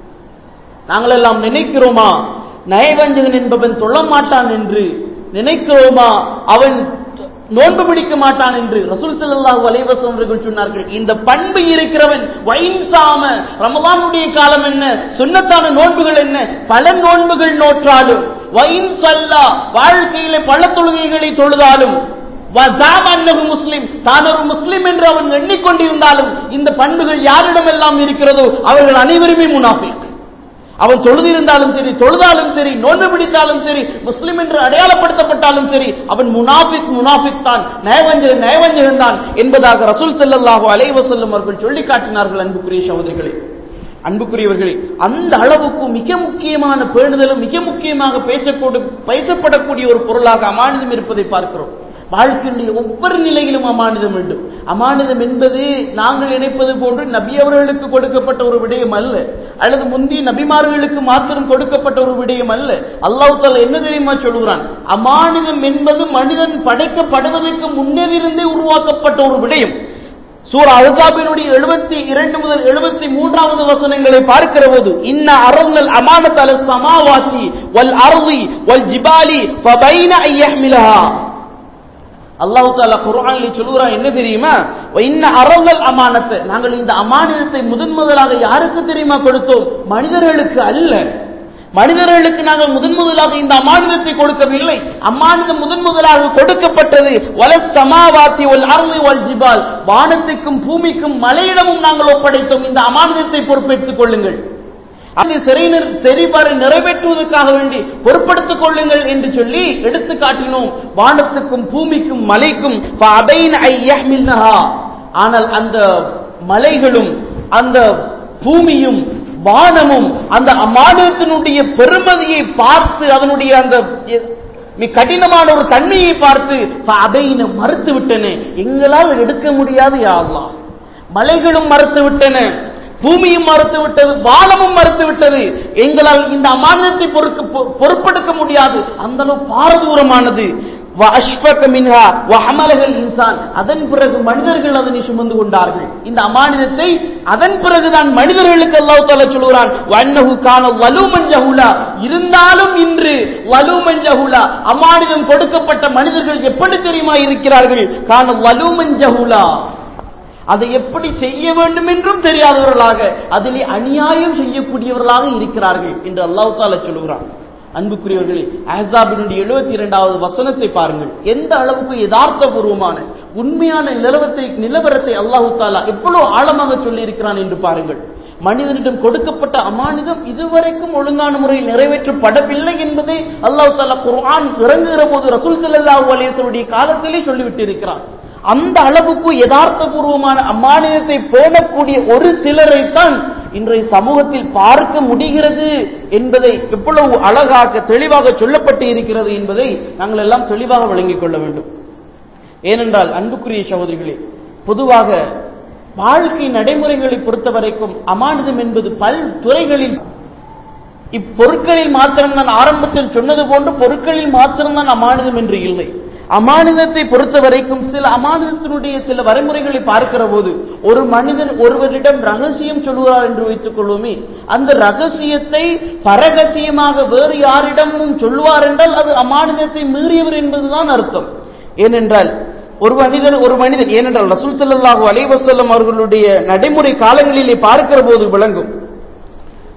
S1: நாங்கள் எல்லாம் நினைக்கிறோமா நயவஞ்சகன் என்பவன் தொழ மாட்டான் என்று நினைக்கிறோமா அவன் நோன்பு பிடிக்க மாட்டான் என்று ரசூல் ஸல்லல்லாஹு அலைஹி வஸல்லம் அவர்கள் சொன்னார்கள் இந்த பண்பு இருக்கிறவன் வைன்சாம ரமலானுடைய காலம் என்ன சுன்னத்தான நோன்புகள் என்ன பல நோன்புகள் நோற்றாலும் வைன் சல்லா வாழ்க்கையில பல தொழுகைகளை தொழுதாலும் வஸாம அன்னஹு முஸ்லிம் தான் ஒரு முஸ்லிம் என்று அவன் எண்ணிக்கொண்டிருந்தாலும் இந்த பண்புகள் யாரிடமெல்லாம் இருக்கிறதோ அவர்கள் அனைவருமே முனாஃபிக் அவன் தொழுதிருந்தாலும் சரி தொழுதாலும் சரி நோன்பு பிடித்தாலும் சரி முஸ்லிம் என்று அடையாளப்படுத்தப்பட்டாலும் சரி அவன் முனாஃபிக் முனாஃபிக் தான் நயவஞ்சகன் நயவஞ்சகன் தான் என்பதாக ரசூல் ஸல்லல்லாஹு அலைஹி வஸல்லம் அவர்கள் சொல்லி காட்டினார்கள் அன்புக்குரிய சகோதரிகளே அன்புக்குரியவர்களே அந்த அளவுக்கு மிக முக்கியமான பேணுதலும் மிக முக்கியமாக பேசக்கூட பேசப்படக்கூடிய ஒரு பொருளாக அமானிதம் இருப்பதை பார்க்கிறோம் வாழ்க்கையினுடைய ஒவ்வொரு நிலையிலும் அமானிதம் வேண்டும் அமானிதம் என்பது நாங்கள் நினைப்பது போன்று நபி அவர்களுக்கு கொடுக்கப்பட்ட ஒரு விடயம் அல்ல அல்லது முந்தைய நபிமார்களுக்கு மாத்திரம் கொடுக்கப்பட்ட ஒரு விடயம் அல்ல அல்லாஹ் தாலா என்ன தெரியுமா சொல்கிறான் அமானிதம் என்பது மனிதன் படைக்கப்படுவதற்கு முன்னதிருந்தே உருவாக்கப்பட்ட ஒரு விடயம் சூரா அல்காபினுடைய எழுபத்தி இரண்டு முதல் எழுபத்தி மூன்றாவது வசனங்களை பார்க்கிற போது இன்ன அரல்னல் அமானத் அல சமாவாத்தி வல் அர்தி வல் ஜிபாலி ஃபபைன ஐயஹ்மிலஹா அல்லாஹ் தாலா குர்ஆன்ல சொல்லுறான் என்ன தெரியுமா இன்ன அரல்னல் அமானத்தை நாங்கள் இந்த அமானிதத்தை முதன் முதலாக யாருக்கு தெரியுமா கொடுத்தோம் மனிதர்களுக்கு அல்ல மனிதர்களுக்கு நாங்கள் முதன் முதலாக இந்த அமானிதத்தை கொடுக்கவில்லை அம்மானிதம் முதன் முதலாக கொடுக்கப்பட்டது வல சமாவாத்தி ஒல் அருளி ஒல் ஜிபால் வானத்துக்கும் பூமிக்கும் மலையிடமும் நாங்கள் ஒப்படைத்தோம் இந்த அமானிதத்தை பொறுப்பேற்றுக் கொள்ளுங்கள் அந்த சிறை சரிபாரை நிறைவேற்றுவதற்காக வேண்டி பொறுப்படுத்திக் கொள்ளுங்கள் என்று சொல்லி எடுத்து காட்டினோம் வானத்துக்கும் பூமிக்கும் மலைக்கும் ஆனால் அந்த மலைகளும் அந்த பூமியும் வானமும் அந்த அமானியத்தினுடைய பெருமதியை பார்த்து அதனுடைய அந்த கடினமான ஒரு தன்மையை பார்த்து அபைன மறுத்து விட்டன எங்களால் எடுக்க முடியாது யாழ்லா மலைகளும் மறுத்து விட்டன பூமியும் மறுத்து விட்டது வானமும் மறுத்து விட்டது எங்களால் இந்த அமானியத்தை பொறுப்பெடுக்க முடியாது அந்த அளவு பாரதூரமானது இன்சான் அதன் பிறகு மனிதர்கள் அதனை சுமந்து கொண்டார்கள் இந்த அமானிதத்தை அதன் பிறகுதான் மனிதர்களுக்கு அல்லாஹ் தாலா சொல்கிறான் வன்னஹு கான வலுமன் ஜஹுலா இருந்தாலும் இன்று வலுமன் ஜஹுலா அமானிதம் கொடுக்கப்பட்ட மனிதர்கள் எப்படி தெரியுமா இருக்கிறார்கள் கான வலுமன் ஜஹுலா அதை எப்படி செய்ய வேண்டும் என்றும் தெரியாதவர்களாக அதிலே அநியாயம் செய்யக்கூடியவர்களாக இருக்கிறார்கள் என்று அல்லாஹ் தாலா சொல்கிறான் அன்புக்குரியவர்களே அஹாபினுடைய எழுபத்தி இரண்டாவது வசனத்தை பாருங்கள் எந்த அளவுக்கு யதார்த்தபூர்வமான உண்மையான நிலவரத்தை நிலவரத்தை அல்லாஹு தாலா எவ்வளவு ஆழமாக சொல்லி இருக்கிறான் என்று பாருங்கள் மனிதனிடம் கொடுக்கப்பட்ட அமானிதம் இதுவரைக்கும் ஒழுங்கான முறையில் நிறைவேற்றப்படவில்லை என்பதை அல்லாஹு தாலா குர்ஆன் இறங்குகிற போது ரசூல் ஸல்லல்லாஹு அலைஹி வஸல்லம் காலத்திலே சொல்லிவிட்டு இருக்கிறான் அந்த அளவுக்கு யதார்த்தபூர்வமான அம்மானியத்தை பேணக்கூடிய ஒரு சிலரைத்தான் இன்றைய சமூகத்தில் பார்க்க முடிகிறது என்பதை எவ்வளவு அழகாக தெளிவாக சொல்லப்பட்டு இருக்கிறது என்பதை நாங்கள் எல்லாம் தெளிவாக விளங்கிக் கொள்ள வேண்டும் ஏனென்றால் அன்புக்குரிய சகோதரிகளே பொதுவாக வாழ்க்கை நடைமுறைகளை பொறுத்தவரைக்கும் அமானிதம் என்பது பல் துறைகளில் இப்பொருட்களில் மாத்திரம் நான் ஆரம்பத்தில் சொன்னது போன்று பொருட்களில் மாத்திரம்தான் அமானிதம் என்று இல்லை அமானிதத்தை பொறுத்த வரைக்கும் சில அமானிதத்தினுடைய சில வரைமுறைகளை பார்க்கிற போது ஒரு மனிதன் ஒருவரிடம் ரகசியம் சொல்லுகிறார் என்று வைத்துக் கொள்வோமே அந்த ரகசியத்தை பரகசியமாக வேறு யாரிடமும் சொல்லுவார் என்றால் அது அமானிதத்தை மீறியவர் என்பதுதான் அர்த்தம் ஏனென்றால் ஒரு மனிதன் ஒரு மனிதன் ஏனென்றால் ரசூல் ஸல்லல்லாஹு அலைஹி வஸல்லம் அவர்களுடைய நடைமுறை காலங்களிலே பார்க்கிற போது விளங்கும்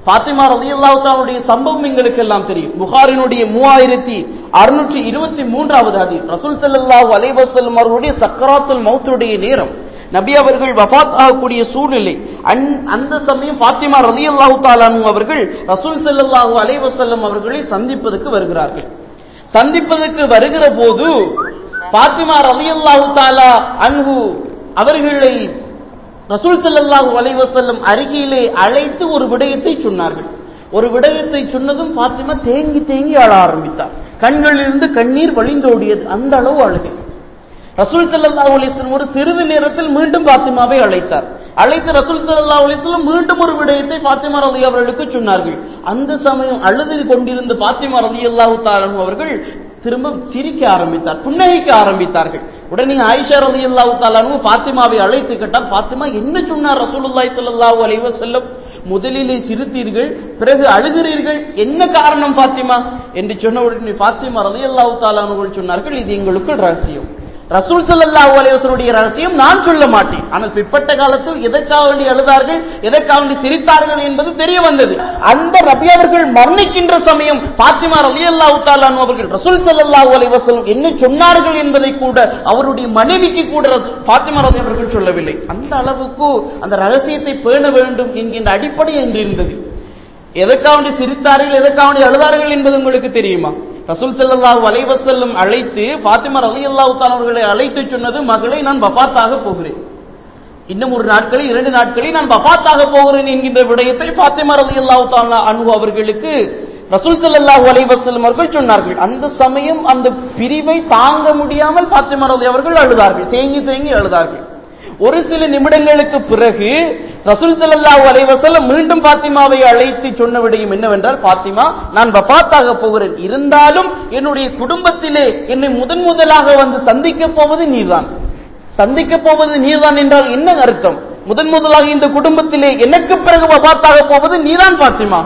S1: பாத்திமா ரலியல்லாஹு தஆலாவுடைய சம்பவம் எங்களுக்கு எல்லாம் தெரியும் புகாரினுடைய மூவாயிரத்தி அறுநூற்றி இருபத்தி மூன்றாவது ஹதீஸ் ரசூல் ஸல்லல்லாஹு அலைஹி வஸல்லம் அவர்களுடைய சக்கராத்துல் மௌத்துடைய நேரம் நபி அவர்கள் வஃபாத் ஆகக்கூடிய சூழ்நிலை அந்- அந்த சமயம் பாத்திமா ரலியல்லாஹு தஆலா அன்ஹு அவர்கள் ரசூல் ஸல்லல்லாஹு அலைஹி வஸல்லம் அவர்களை சந்திப்பதற்கு வருகிறார்கள் சந்திப்பதற்கு வருகிற போது பாத்திமா ரலியல்லாஹு தஆலா அன்ஹு அவர்களை ரசூல் ஸல்லல்லாஹு அலைஹி வஸல்லம் அருகிலே அழைத்து ஒரு விடயத்தை சொன்னார்கள் ஒரு விடயத்தை சொன்னதும் பாத்திமா தேங்கி தேங்கி அழ ஆரம்பித்தார் கண்களிலிருந்து கண்ணீர் வழிந்தோடியது அந்த அளவு அழுகை ரசூல் ஸல்லல்லாஹு அலைஹி வஸல்லம் ஒரு சிறிது நேரத்தில் மீண்டும் பாத்திமாவை அழைத்தார் அழைத்து ரசூல் ஸல்லல்லாஹு அலைஹி வஸல்லம் மீண்டும் ஒரு விடயத்தை பாத்திமா ரலியல்லாஹு அவர்களுக்கு சொன்னார்கள் அந்த சமயம் அழுது கொண்டிருந்த பாத்திமா ரலியல்லாஹு தஆலா அவர்கள் திரும்ப சிரிக்க ஆரம்பித்தார் புன்னகைக்க ஆரம்பித்தார்கள் உடனே ஆயிஷா ரலியல்லாஹு தஆலா அன்ஹு பாத்திமாவை அழைத்து கேட்டார் பாத்திமா என்ன சொன்னார் ரசூலுல்லாஹி ஸல்லல்லாஹு அலைஹி வஸல்லம் முதலிலே சிரித்தீர்கள் பிறகு அழுகிறீர்கள் என்ன காரணம் பாத்திமா என்று சொன்ன உடனே பாத்திமா ரலியல்லாஹு தஆலா அவர்கள் சொன்னார்கள் இது எங்களுக்கு ரகசியம் ரசூல் ஸல்லல்லாஹு அலைஹி வஸல்லுடைய ரகசியம் நான் சொல்ல மாட்டேன் ஆனால் பிற்பட்ட காலத்தில் எதற்காக வேண்டி அழுதார்கள் எதற்காக வேண்டி சிரித்தார்கள் என்பது தெரிய வந்தது அந்த நபி அவர்கள் மரணிக்கின்ற சமயம் பாத்திமா ரலியல்லாஹு தஆலா அன்ஹு அவர்கள் ரசூல் ஸல்லல்லாஹு அலைஹி வஸல்லம் என்ன சொன்னார்கள் என்பதை கூட அவருடைய மனைவிக்கு கூட ரசூல் பாத்திமா ரலி அவர்கள் சொல்லவில்லை அந்த அளவுக்கு அந்த ரகசியத்தை பேண வேண்டும் என்கின்ற அடிப்படை என்று இருந்தது எதற்காக வேண்டி சிரித்தார்கள் எதற்காக வேண்டி அழுதார்கள் என்பது உங்களுக்கு தெரியுமா ரசூல் ஸல்லல்லாஹு அலைஹி வஸல்லம் அழைத்து ஃபாத்திமா ரலியல்லாஹு தஆலா அவர்களை அழைத்து சொன்னது மகளை நான் வஃபாத்தாக போகிறேன் இன்னும் ஒரு நாட்களில் இரண்டு நாட்களில் நான் வஃபாத்தாக போகிறேன் என்கின்ற விடயத்தை ஃபாத்திமா ரலியல்லாஹு தஆலா அன்ஹு அவர்களுக்கு ரசூல் ஸல்லல்லாஹு அலைஹி வஸல்லம் அவர்கள் சொன்னார்கள் அந்த சமயம் அந்த பிரிவை தாங்க முடியாமல் ஃபாத்திமா ரலி அவர்கள் அழுதார்கள் தேங்கி தேங்கி அழுதார்கள் ஒரு சில நிமிடங்களுக்கு பிறகு ரசூல் ஸல்லல்லாஹு அலைஹி வஸல்லம் மீண்டும் பாத்திமாவை அழைத்து சொன்ன விடயம் என்னவென்றால் பாத்திமா நான் வஃபாத்தாக போகிறேன் இருந்தாலும் என்னுடைய குடும்பத்திலே என்னை முதன் முதலாக வந்து சந்திக்க போவது நீர்தான் சந்திக்க போவது நீர்தான் என்றால் என்ன அர்த்தம் முதன் முதலாக இந்த குடும்பத்திலே எனக்கு பிறகு வஃபாத்தாக போவது நீதான் பாத்திமா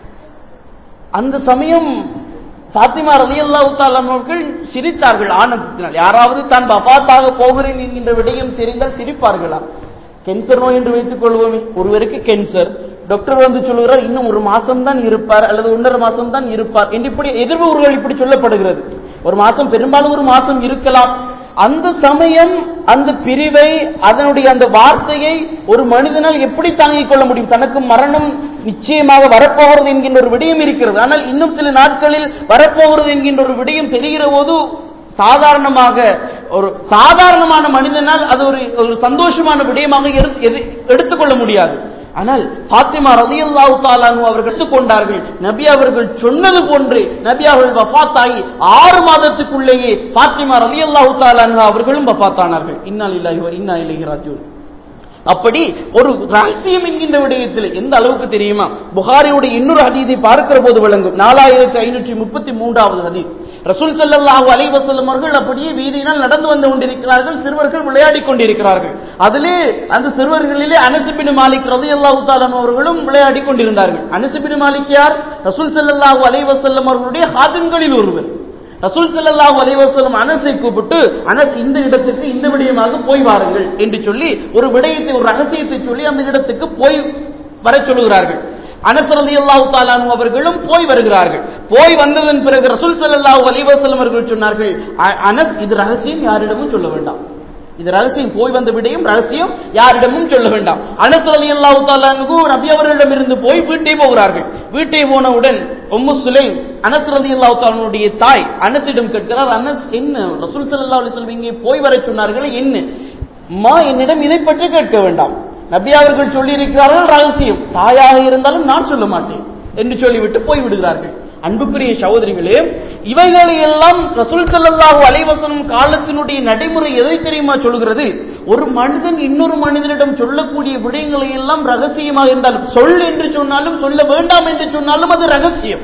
S1: அந்த சமயம் ஃபாத்திமா ரலியல்லாஹு தஆலா அவர்கள் சிரித்தார்கள் ஆனந்தத்தினால் யாராவது தான் வஃபாத்தாக போகிறேன் என்கின்ற விடயம் தெரிந்தால் சிரிப்பார்களா கேன்சர் நோய் என்று வைத்துக் கொள்வோமே ஒருவருக்கு கேன்சர் டாக்டர் வந்து சொல்லுகிறார் இன்னும் ஒரு மாசம் தான் இருப்பார் அல்லது ஒன்றரை மாசம் தான் இருப்பார் என்று இப்படி எதிர்வுகள் இப்படி சொல்லப்படுகிறது ஒரு மாசம் பெரும்பாலும் ஒரு மாசம் இருக்கலாம் அந்த சமயம் அந்த பிரிவை அதனுடைய அந்த வார்த்தையை ஒரு மனிதனால் எப்படி தாங்கிக் கொள்ள முடியும் தனக்கு மரணம் நிச்சயமாக வரப்போகிறது என்கின்ற ஒரு விடயம் இருக்கிறது ஆனால் இன்னும் சில நாட்களில் வரப்போகிறது என்கின்ற ஒரு விடயம் தெரிகிற போது சாதாரணமாக ஒரு சாதாரணமான மனிதனால் அது ஒரு ஒரு சந்தோஷமான விடயமாக எடு- எது- எடுத்துக்கொள்ள முடியாது ஆனால் ஃபாத்திமா ரலியல்லாஹு தஆலா அன்ஹு அவர்கள் எடுத்துக்கொண்டார்கள் நபி அவர்கள் சொன்னது போன்று நபி அவர்கள் வஃபாத் ஆகி ஆறு மாதத்துக்குள்ளேயே ஃபாத்திமா ரலியல்லாஹு தஆலா அன்ஹா அவர்களும் வஃபாத் ஆனார்கள் இன்னா லில்லாஹி வ இன்னா இலைஹி ராஜிஊன் அப்படி ஒரு ரகசியம் என்கின்ற விடயத்தில் எந்த அளவுக்கு தெரியுமா புகாரியுடைய இன்னொரு ஹதீதை பார்க்கிற போது விளங்கும் நாலாயிரத்தி ஐநூற்றி முப்பத்தி மூன்றாவது ஹதீஸ் ரசூல் ஸல்லல்லாஹு அலைஹி வஸல்லம் அவர்கள் அப்படியே வீதியினால் நடந்து வந்து கொண்டிருக்கிறார்கள் சிறுவர்கள் விளையாடிக் கொண்டிருக்கிறார்கள் அதிலே அந்த சிறுவர்களிலே அனஸ் பின் மாலிக் ரலியல்லாஹு தஆலா அன்ஹு அவர்களும் விளையாடிக் கொண்டிருந்தார்கள் அனஸ் பின் மாலிக் யார் ரசூல் ஸல்லல்லாஹு அலைஹி வஸல்லம் அவர்களுடைய ஹாதிம்களில் ஒருவர் ரசூல் ஸல்லல்லாஹு அலைஹி வஸல்லம் அனஸை கூப்பிட்டு அனஸ் இந்த இடத்துக்கு இந்த விடயமாக போய் வாருங்கள் என்று சொல்லி ஒரு விடயத்தை ஒரு ரகசியத்தை சொல்லி அந்த இடத்துக்கு போய் வர சொல்லுகிறார்கள் அனஸ் ரலியல்லாஹு தஆலா அன்ஹு அவர்களும் போய் வருகிறார்கள் போய் வந்ததன் பிறகு ரசூல் ஸல்லல்லாஹு அலைஹி வஸல்லம் அவர்கள் சொன்னார்கள் "அ- அனஸ் இது ரகசியம் யாரிடமும் சொல்ல வேண்டாம் இது ரகசியம் போய் வந்த விடயம் ரகசியம் யாரிடமும் சொல்ல வேண்டாம் அனஸ் ரலியல்லாஹு தஆலா அன்ஹு நபி அவர்களிடமிருந்து போய் வீட்டை போகிறார்கள் வீட்டை போனவுடன் உம்மு சுலைம் அனஸ் ரலியல்லாஹு தஆலாவுடைய தாய் அனஸிடம் கேட்கிறார் அனஸ் என்ன ரசூல் ஸல்லல்லாஹு அலைஹி வஸல்லம் இங்கே போய் வர சொன்னார்களே என்ன அம்மா என்னிடம் இதை பற்றி கேட்க வேண்டாம் நபி அவர்கள் சொல்லி இருக்கிறார்கள் ரகசியம் தாயாக இருந்தாலும் நான் சொல்ல மாட்டேன் என்று சொல்லிவிட்டு போய் விடுகிறார்கள் அன்புக்குரிய சகோதரிகளே இவைகளை எல்லாம் ரசூல் ஸல்லல்லாஹு அலைஹி வஸல்லம் காலத்தினுடைய நடைமுறை எதை தெரியுமா சொல்கிறது ஒரு மனிதன் இன்னொரு மனிதனிடம் சொல்லக்கூடிய விடயங்களை எல்லாம் ரகசியமாக இருந்தாலும் சொல் என்று சொன்னாலும் சொல்ல வேண்டாம் என்று சொன்னாலும் அது ரகசியம்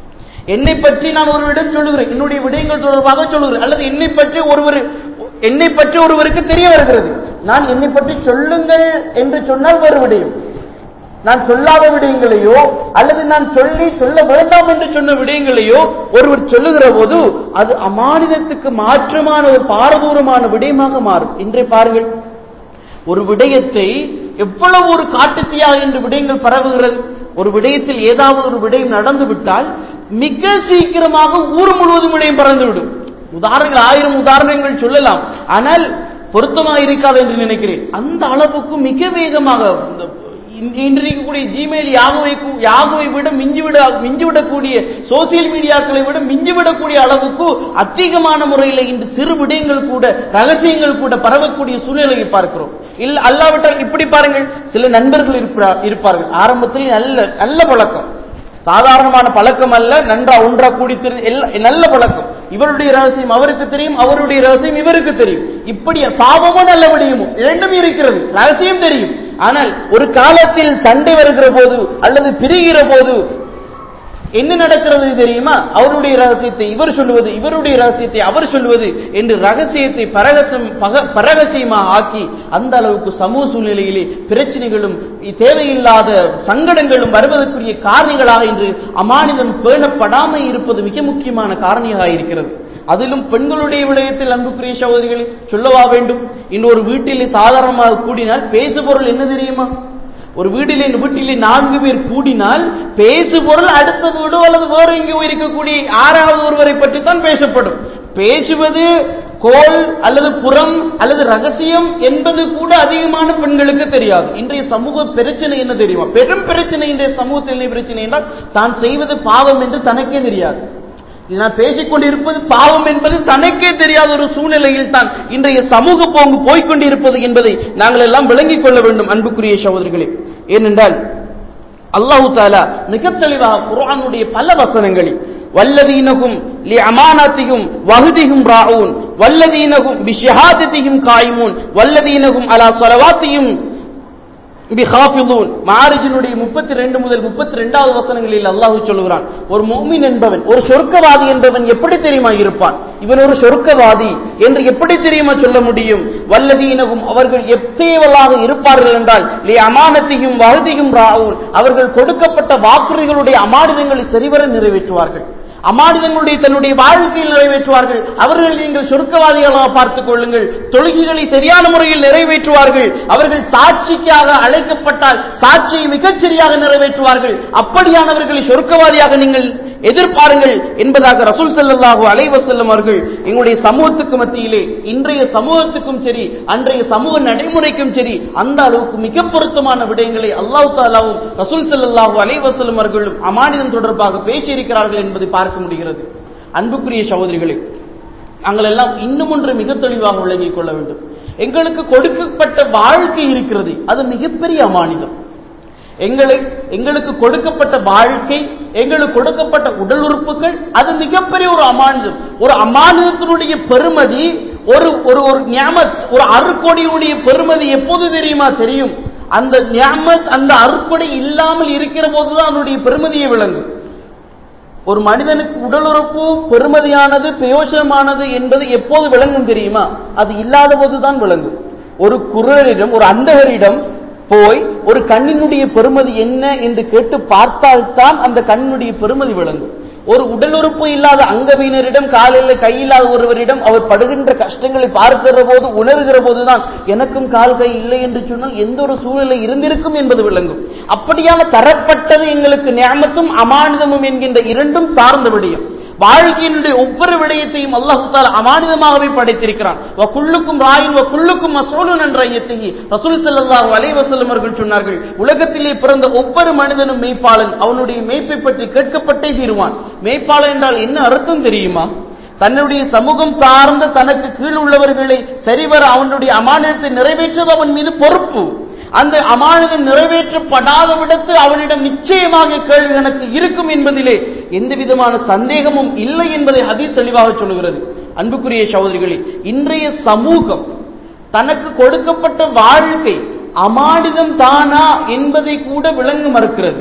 S1: என்னை பற்றி நான் ஒருவரிடம் சொல்லுகிறேன் என்னுடைய விடயங்கள் தொடர்பாக சொல்லுகிறேன் அல்லது என்னை பற்றி ஒருவர் என்னை பற்றி ஒருவருக்கு தெரிய வருகிறது நான் என்னை பற்றி சொல்லுங்கள் என்று சொன்னால் வேறு விடயம் நான் சொல்லாத விடயங்களையோ அல்லது நான் சொல்லி சொல்ல வேண்டாம் என்று சொன்ன விடயங்களையோ ஒருவர் சொல்லுகிற போது அது அமானிதத்துக்கு மாற்றமான ஒரு பாரதூரமான விடயமாக மாறும் இன்றை பாருங்கள் ஒரு விடயத்தை எவ்வளவு ஒரு காட்டுத்தீயாக என்று விடயங்கள் பரவுகிறது ஒரு விடயத்தில் ஏதாவது ஒரு விடயம் நடந்து விட்டால் மிக சீக்கிரமாக ஊர் முழுவதும் விடயம் பறந்துவிடும் உதாரணங்கள் ஆயிரம் உதாரணங்கள் சொல்லலாம் ஆனால் பொருத்தமாக இருக்காது என்று நினைக்கிறேன் அந்த அளவுக்கு மிக வேகமாக இந்த இன்று இருக்கக்கூடிய ஜிமெயில் யாகுவை யாகுவை விட மிஞ்சிவிட மிஞ்சிவிடக்கூடிய சோசியல் மீடியாக்களை விட மிஞ்சிவிடக்கூடிய அளவுக்கு அதிகமான முறையில் இன்று சிறு விடயங்கள் கூட ரகசியங்கள் கூட பரவக்கூடிய சூழ்நிலையை பார்க்கிறோம் இல்ல அல்லாவிட்டால் இப்படி பாருங்கள் சில நண்பர்கள் இருப்பார்கள் ஆரம்பத்தில் நல்ல நல்ல பழக்கம் சாதாரணமான பழக்கம் அல்ல நன்றா ஒன்றா கூடி நல்ல பழக்கம் இவருடைய ரகசியம் அவருக்கு தெரியும் அவருடைய ரகசியம் இவருக்கு தெரியும் இப்படி பாவமோ நல்ல விடயமோ இரண்டும் இருக்கிறது ரகசியம் தெரியும் ஆனால் ஒரு காலத்தில் சண்டை வருகிற போது அல்லது பிரிகிற போது என்ன நடக்கிறது தெரியுமா அவருடைய ரகசியத்தை இவர் சொல்லுவது இவருடைய ரகசியத்தை அவர் சொல்லுவது என்று ரகசியத்தை பரகசம் பரகசியமாக ஆக்கி அந்த அளவுக்கு சமூக சூழ்நிலையிலே பிரச்சனைகளும் தேவையில்லாத சங்கடங்களும் வருவதற்குரிய காரணிகளாக இன்று அமானிதம் பேணப்படாமல் இருப்பது மிக முக்கியமான காரணியாக இருக்கிறது அதிலும் பெண்களுடைய விடயத்தில் அன்புக்குரிய சகோதரிகளை சொல்லவா வேண்டும் இன்று ஒரு வீட்டிலே சாதாரணமாக கூடினால் பேசுபொருள் என்ன தெரியுமா ஒரு வீட்டிலே வீட்டிலே நான்கு பேர் கூடினால் பேசு பொருள் அடுத்த வீடு அல்லது வேறு எங்கேயோ இருக்கக்கூடிய ஆறாவது ஒருவரை பற்றி தான் பேசப்படும் பேசுவது கோல் அல்லது புறம் அல்லது ரகசியம் என்பது கூட அதிகமான பெண்களுக்கு தெரியாது இன்றைய சமூக பிரச்சனை என்ன தெரியுமா பெரும் பிரச்சனை இன்றைய சமூகத்தில் என்ன பிரச்சனை என்றால் தான் செய்வது பாவம் என்று தனக்கே தெரியாது நான் பேசிக்கொண்டிருப்பது பாவம் என்பது தனக்கே தெரியாத ஒரு சூழ்நிலையில் தான் இன்றைய சமூக போங்கு போய்கொண்டிருப்பது என்பதை நாங்கள் எல்லாம் விளங்கிக் கொள்ள வேண்டும் அன்புக்குரிய சகோதரிகளே ஏனென்றால் அல்லாஹு தாலா மிக தெளிவாக குரானுடைய பல வசனங்களில் வல்லதீனகும் லி அமானத்திகும் வகுதிகும் ராவுன் வல்லதீனகும் பிஷஹாதத்திகும் காய்மூன் வல்லதீனகும் அலா சொலவாத்தியும் மாரிஜினுடைய முப்பத்தி ரெண்டு முதல் முப்பத்தி ரெண்டாவது வசனங்களில் அல்லாஹு சொல்லுகிறான் ஒரு மோமின் என்பவன் ஒரு சொர்க்கவாதி என்பவன் எப்படி தெரியுமா இருப்பான் இவன் ஒரு சொர்க்கவாதி என்று எப்படி தெரியுமா சொல்ல முடியும் வல்லதீனகும் அவர்கள் எத்தேவலாக இருப்பார்கள் என்றால் லி அமானத்தையும் வகுதியும் ராவும் அவர்கள் கொடுக்கப்பட்ட வாக்குறுதிகளுடைய அமானிதங்களை சரிவர நிறைவேற்றுவார்கள் அமானிதங்களுடைய தன்னுடைய வாழ்க்கையில் நிறைவேற்றுவார்கள் அவர்கள் நீங்கள் சுருக்கவாதிகளாக பார்த்துக் கொள்ளுங்கள் தொழுகைகளை சரியான முறையில் நிறைவேற்றுவார்கள் அவர்கள் சாட்சிக்காக அழைக்கப்பட்டால் சாட்சியை மிகச் சரியாக நிறைவேற்றுவார்கள் அப்படியானவர்களை சொர்க்கவாதியாக நீங்கள் எதிர்பாருங்கள் என்பதாக ரசூல் செல்லல்லாஹு அலைவசல்லம் அவர்கள் எங்களுடைய சமூகத்துக்கு மத்தியிலே இன்றைய சமூகத்துக்கும் சரி அன்றைய சமூக நடைமுறைக்கும் சரி அந்த அளவுக்கு மிக பொருத்தமான விடயங்களை அல்லாஹு தாலாவும் ரசூல் செல்லல்லாஹு அலைவசல்லம் அவர்களும் அமானிதம் தொடர்பாக பேசியிருக்கிறார்கள் என்பதை பார்க்க முடிகிறது அன்புக்குரிய சகோதரிகளே நாங்கள் எல்லாம் இன்னும் ஒன்று மிக தெளிவாக விளங்கிக் கொள்ள வேண்டும் எங்களுக்கு கொடுக்கப்பட்ட வாழ்க்கை இருக்கிறது அது மிகப்பெரிய அமானிதம் எங்களை எங்களுக்கு கொடுக்கப்பட்ட வாழ்க்கை எங்களுக்கு கொடுக்கப்பட்ட உடல் உறுப்புகள் அது மிகப்பெரிய ஒரு அமானிதம் ஒரு அமானிதத்தினுடைய பெருமதி ஒரு ஒரு ஒரு ஞாமத் ஒரு அருக்கொடியினுடைய பெருமதி எப்போது தெரியுமா தெரியும் அந்த ஞாமத் அந்த அருக்கொடை இல்லாமல் இருக்கிற போதுதான் அதனுடைய பெருமதியை விளங்கும் ஒரு மனிதனுக்கு உடல் உறுப்பு பெருமதியானது பிரயோஜனமானது என்பது எப்போது விளங்கும் தெரியுமா அது இல்லாத போதுதான் விளங்கும் ஒரு குரலிடம் ஒரு அந்தகரிடம் போய் ஒரு கண்ணினுடைய பெருமதி என்ன என்று கேட்டு பார்த்தால்தான் அந்த கண்ணினுடைய பெருமதி விளங்கும் ஒரு உடல் உறுப்பு இல்லாத அங்கவீனரிடம் காலில் கையில்லாத ஒருவரிடம் அவர் படுகின்ற கஷ்டங்களை பார்க்கிற போது உணர்கிற போதுதான் எனக்கும் கால் கை இல்லை என்று சொன்னால் எந்த ஒரு சூழ்நிலை இருந்திருக்கும் என்பது விளங்கும் அப்படியான தரப்பட்டது எங்களுக்கு ஞாபகத்தும் அமானிதமும் என்கின்ற இரண்டும் சார்ந்த விடயம் வாழ்க்கையினுடைய ஒவ்வொரு விடயத்தையும் அல்லாஹு தாலா அமானிதமாகவே படைத்திருக்கிறான் குள்ளுக்கும் ராயின் குள்ளுக்கும் மசோலன் என்ற ஐயத்தையே ரசூல் செல்லல்லாஹு அலைவசல்லம் அவர்கள் சொன்னார்கள் உலகத்திலே பிறந்த ஒவ்வொரு மனிதனும் மெய்ப்பாளன் அவனுடைய மெய்ப்பை பற்றி கேட்கப்பட்டே தீருவான் மெய்ப்பாளன் என்றால் என்ன அர்த்தம் தெரியுமா தன்னுடைய சமூகம் சார்ந்த தனக்கு கீழ் உள்ளவர்களை சரிவர அவனுடைய அமானிதத்தை நிறைவேற்றுவது அவன் மீது பொறுப்பு அந்த அமானிதம் நிறைவேற்றப்படாத விடத்து அவனிடம் நிச்சயமாக கேள்வி எனக்கு இருக்கும் என்பதிலே எந்த விதமான சந்தேகமும் இல்லை என்பதை அதி தெளிவாக சொல்லுகிறது அன்புக்குரிய சகோதரிகளே இன்றைய சமூகம் தனக்கு கொடுக்கப்பட்ட வாழ்க்கை அமானிதம் தானா என்பதை கூட விளங்க மறுக்கிறது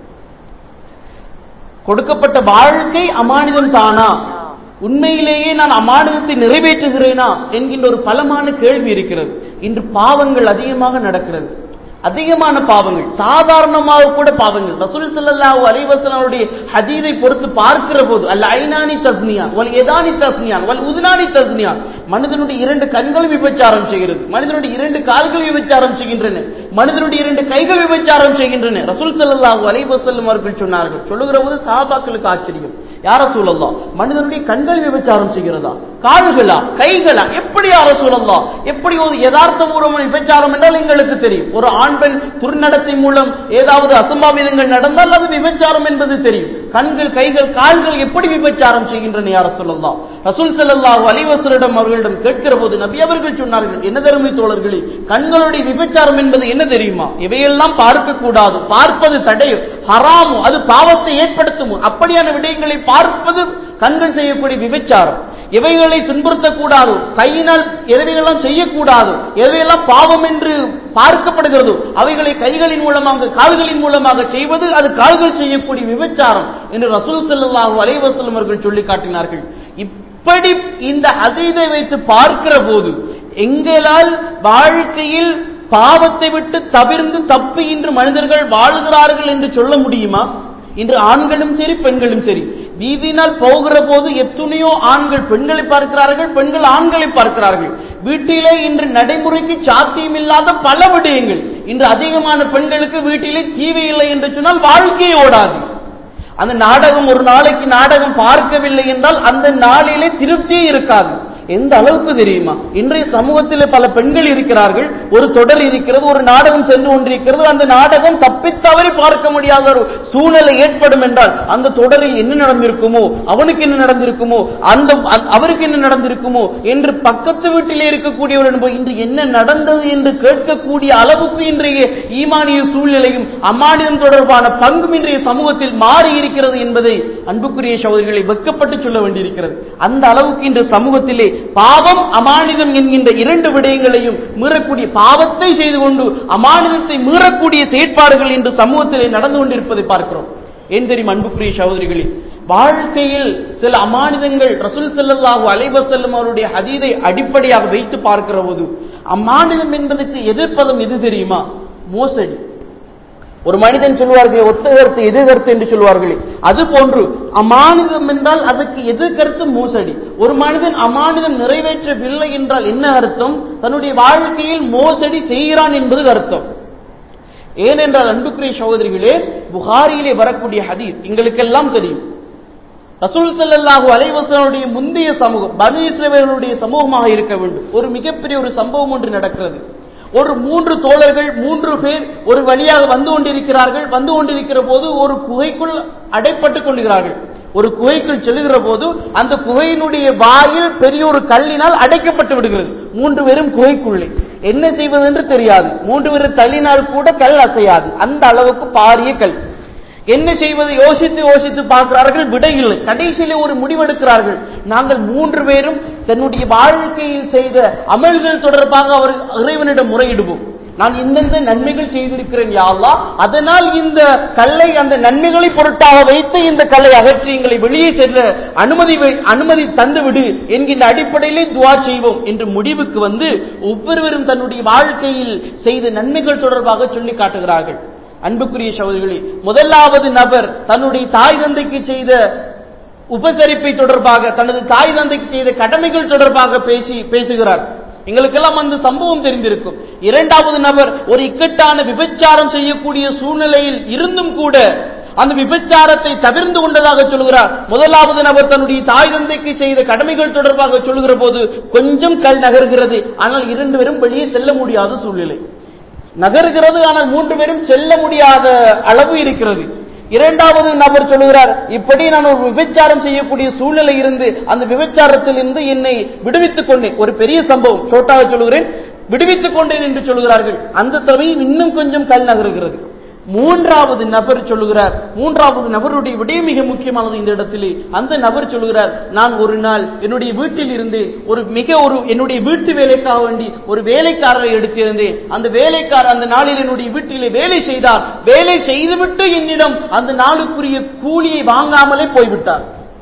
S1: கொடுக்கப்பட்ட வாழ்க்கை அமானிதம் தானா உண்மையிலேயே நான் அமானிதத்தை நிறைவேற்றுகிறேனா என்கின்ற ஒரு பலமான கேள்வி இருக்கிறது இன்று பாவங்கள் அதிகமாக நடக்கிறது அதிகமான பாவங்கள் சாதாரணமாக கூட பாவங்கள் ரசூல் ஸல்லல்லாஹு அலைஹி வஸல்லமுடைய ஹதீதை பொறுத்து பார்க்கிற போது அல்ல ஐனானி தஸ்னியான் வல் எதானி தஸ்னியான் வல் உதுனானி தஸ்னியான் மனிதனுடைய இரண்டு கண்களும் விபச்சாரம் செய்கிறது மனிதனுடைய இரண்டு கால்கள் விபச்சாரம் செய்கின்றன மனிதனுடைய இரண்டு கைகள் விபச்சாரம் செய்கின்றன ரசூல் ஸல்லல்லாஹு அலைஹி வஸல்லம் அவர்கள் சொன்னார்கள் சொல்லுகிற போது சஹாபாக்களுக்கு ஆச்சரியம் யார சூழல்லா மனிதனுடைய கண்கள் விபச்சாரம் செய்கிறதா கால்களா கைகளா எப்படி யார சூழல்லா எப்படி ஒரு யதார்த்தபூர்வமான விபச்சாரம் என்றால் எங்களுக்கு தெரியும் ஒரு ஆண் பெண் துர்நடத்தை மூலம் ஏதாவது அசம்பாவிதங்கள் நடந்தால் அது விபச்சாரம் என்பது தெரியும் கண்கள் கைகள் கால்கள் எப்படி விபச்சாரம் செய்கின்றன யார சொல்லலாம் ரசூல் ஸல்லல்லாஹு அலைஹி வஸல்லம் அவர்களிடம் கேட்கிற போது நபி அவர்கள் சொன்னார்கள் என்ன தருமை தோழர்களே கண்களுடைய விபச்சாரம் என்பது என்ன தெரியுமா இவையெல்லாம் பார்க்க கூடாது பார்ப்பது தடை ஹராமு அது பாவத்தை ஏற்படுத்தும் அப்படியான விடயங்களை பார்ப்பது கண்கள் செய்யக்கூடிய விபச்சாரம் இவைகளை துன்புறுத்தக்கூடாது கையினால் எதையெல்லாம் செய்யக்கூடாது எதையெல்லாம் பாவம் என்று பார்க்கப்படுகிறதோ அவைகளை கைகளின் மூலமாக கால்களின் மூலமாக செய்வது அது கால்கள் செய்யக்கூடிய விபச்சாரம் என்று ரசூல் ஸல்லல்லாஹு அலைஹி வஸல்லம் அவர்கள் சொல்லி காட்டினார்கள் இப்படி இந்த அதீதை வைத்து பார்க்கிற போது எங்களால் வாழ்க்கையில் பாவத்தை விட்டு தவிர்ந்து தப்பி இன்று மனிதர்கள் வாழ்கிறார்கள் என்று சொல்ல முடியுமா இன்று ஆண்களும் சரி பெண்களும் சரி வீதியினால் போகிற போது எத்தனையோ ஆண்கள் பெண்களை பார்க்கிறார்கள் பெண்கள் ஆண்களை பார்க்கிறார்கள் வீட்டிலே இன்று நடைமுறைக்கு சாத்தியமில்லாத பல விடயங்கள் இன்று அதிகமான பெண்களுக்கு வீட்டிலே தீவை இல்லை என்று சொன்னால் வாழ்க்கையே ஓடாது அந்த நாடகம் ஒரு நாளைக்கு நாடகம் பார்க்கவில்லை என்றால் அந்த நாளிலே திருப்தியே இருக்காது எந்த அளவுக்கு தெரியுமா இன்றைய சமூகத்தில் பல பெண்கள் இருக்கிறார்கள் ஒரு தொடர் இருக்கிறது ஒரு நாடகம் சென்று கொண்டிருக்கிறது அந்த நாடகம் தப்பித்தவரை பார்க்க முடியாத ஒரு சூழ்நிலை ஏற்படும் என்றால் அந்த தொடரில் என்ன நடந்திருக்குமோ அவனுக்கு என்ன நடந்திருக்குமோ அந்த அ- அவருக்கு என்ன நடந்திருக்குமோ என்று பக்கத்து வீட்டிலே இருக்கக்கூடியவர் போய் இன்று என்ன நடந்தது என்று கேட்கக்கூடிய அளவுக்கு இன்றைய ஈமானிய சூழ்நிலையும் அம்மானியம் தொடர்பான பங்கும் இன்றைய சமூகத்தில் மாறி இருக்கிறது என்பதை அன்புக்குரிய சகோதரிகளை வெட்கப்பட்டு சொல்ல வேண்டியிருக்கிறது அந்த அளவுக்கு இன்று சமூகத்திலே பாவம் அமானிதம் என்கின்ற இரண்டு விடயங்களையும் மீறக்கூடிய பாவத்தை செய்து கொண்டு அமானிதத்தை மீறக்கூடிய செயற்பாடுகள் இன்று சமூகத்திலே நடந்து கொண்டிருப்பதை பார்க்கிறோம் ஏன் தெரியும் அன்புக்குரிய சகோதரிகளே வாழ்க்கையில் சில அமானிதங்கள் ரசூல் ஸல்லல்லாஹு அலைஹி வஸல்லம் அவருடைய ஹதீதை அடிப்படையாக வைத்து பார்க்கிற போது அம்மானிதம் என்பதற்கு எதிர்ப்பதம் எது தெரியுமா மோசடி ஒரு மனிதன் சொல்வார்கள் ஒத்த கருத்து எதிர் கருத்து என்று சொல்வார்களே அது போன்று அமானிதம் என்றால் அதுக்கு எதிர் கருத்து மோசடி ஒரு மனிதன் அமானிதம் நிறைவேற்றவில்லை என்றால் என்ன அர்த்தம் தன்னுடைய வாழ்க்கையில் மோசடி செய்கிறான் என்பது அர்த்தம் ஏனென்றால் அன்புக்குரிய சகோதரிகளே புகாரியிலே வரக்கூடிய ஹதீஸ் எங்களுக்கெல்லாம் தெரியும் ரசூல் ஸல்லல்லாஹு அலைஹி வஸல்லுடைய முந்தைய சமூகம் பனு இஸ்ரவேலுடைய சமூகமாக இருக்க வேண்டும் ஒரு மிகப்பெரிய ஒரு சம்பவம் ஒன்று நடக்கிறது ஒரு மூன்று தோழர்கள் மூன்று பேர் ஒரு வழியாக வந்து கொண்டிருக்கிறார்கள் வந்து கொண்டிருக்கிற போது ஒரு குகைக்குள் அடைப்பட்டுக் கொள்கிறார்கள் ஒரு குகைக்குள் செல்லுகிற போது அந்த குகையினுடைய வாயில் பெரிய ஒரு கல்லினால் அடைக்கப்பட்டு விடுகிறது மூன்று பேரும் குகைக்குள்ளே என்ன செய்வது என்று தெரியாது மூன்று பேரும் தள்ளினால் கூட கல் அசையாது அந்த அளவுக்கு பாரிய கல் என்ன செய்வது யோசித்து யோசித்து பார்க்கிறார்கள் விடை இல்லை கடைசியிலே ஒரு முடிவெடுக்கிறார்கள் நாங்கள் மூன்று பேரும் தன்னுடைய வாழ்க்கையில் செய்த அமல்கள் தொடர்பாக அவர் இறைவனிடம் முறையிடுவோம் நான் இந்தந்த நன்மைகள் செய்திருக்கிறேன் யா அல்லாஹ் அதனால் இந்த கல்லை அந்த நன்மைகளை பொருட்டாக வைத்து இந்த கல்லை அகற்றி எங்களை வெளியே செல்ல அனுமதி வை- அனுமதி தந்துவிடு என்கின்ற அடிப்படையிலே துவா செய்வோம் என்று முடிவுக்கு வந்து ஒவ்வொருவரும் தன்னுடைய வாழ்க்கையில் செய்த நன்மைகள் தொடர்பாக சொல்லி காட்டுகிறார்கள் அன்புக்குரிய சகோதரிகளே முதலாவது நபர் தன்னுடைய தாய் தந்தைக்கு செய்த உபசரிப்பை தொடர்பாக தனது தாய் தந்தைக்கு செய்த கடமைகள் தொடர்பாக பேசி பேசுகிறார் எங்களுக்கெல்லாம் அந்த சம்பவம் தெரிந்திருக்கும் இரண்டாவது நபர் ஒரு இக்கட்டான விபச்சாரம் செய்யக்கூடிய சூழ்நிலையில் இருந்தும் கூட அந்த விபச்சாரத்தை தவிர்ந்து கொண்டதாக சொல்கிறார் முதலாவது நபர் தன்னுடைய தாய் தந்தைக்கு செய்த கடமைகள் தொடர்பாக சொல்லுகிற போது கொஞ்சம் கல் நகர்கிறது ஆனால் இரண்டு பேரும் வெளியே செல்ல முடியாத சூழ்நிலை நகருகிறது ஆனால் மூன்று பேரும் செல்ல முடியாத அளவு இருக்கிறது இரண்டாவது நபர் சொல்லுகிறார் இப்படி நான் ஒரு விபச்சாரம் செய்யக்கூடிய சூழ்நிலை இருந்து அந்த விபச்சாரத்தில் இருந்து என்னை விடுவித்துக் கொண்டேன் ஒரு பெரிய சம்பவம் ஷோட்டாக சொல்லுகிறேன் விடுவித்துக் கொண்டேன் என்று சொல்லுகிறார்கள் அந்த சமயம் இன்னும் கொஞ்சம் கல் நகருகிறது மூன்றாவது நபர் சொல்லுகிறார் மூன்றாவது நபருடைய விடயம் மிக முக்கியமானது இந்த இடத்திலே அந்த நபர் சொல்லுகிறார் நான் ஒரு நாள் என்னுடைய வீட்டில் இருந்து ஒரு மிக ஒரு என்னுடைய வீட்டு வேலைக்காக வேண்டி ஒரு வேலைக்காரரை எடுத்திருந்தேன் அந்த வேலைக்காரர் அந்த நாளில் என்னுடைய வீட்டிலே வேலை செய்தார் வேலை செய்துவிட்டு என்னிடம் அந்த நாளுக்குரிய கூலியை வாங்காமலே போய்விட்டார்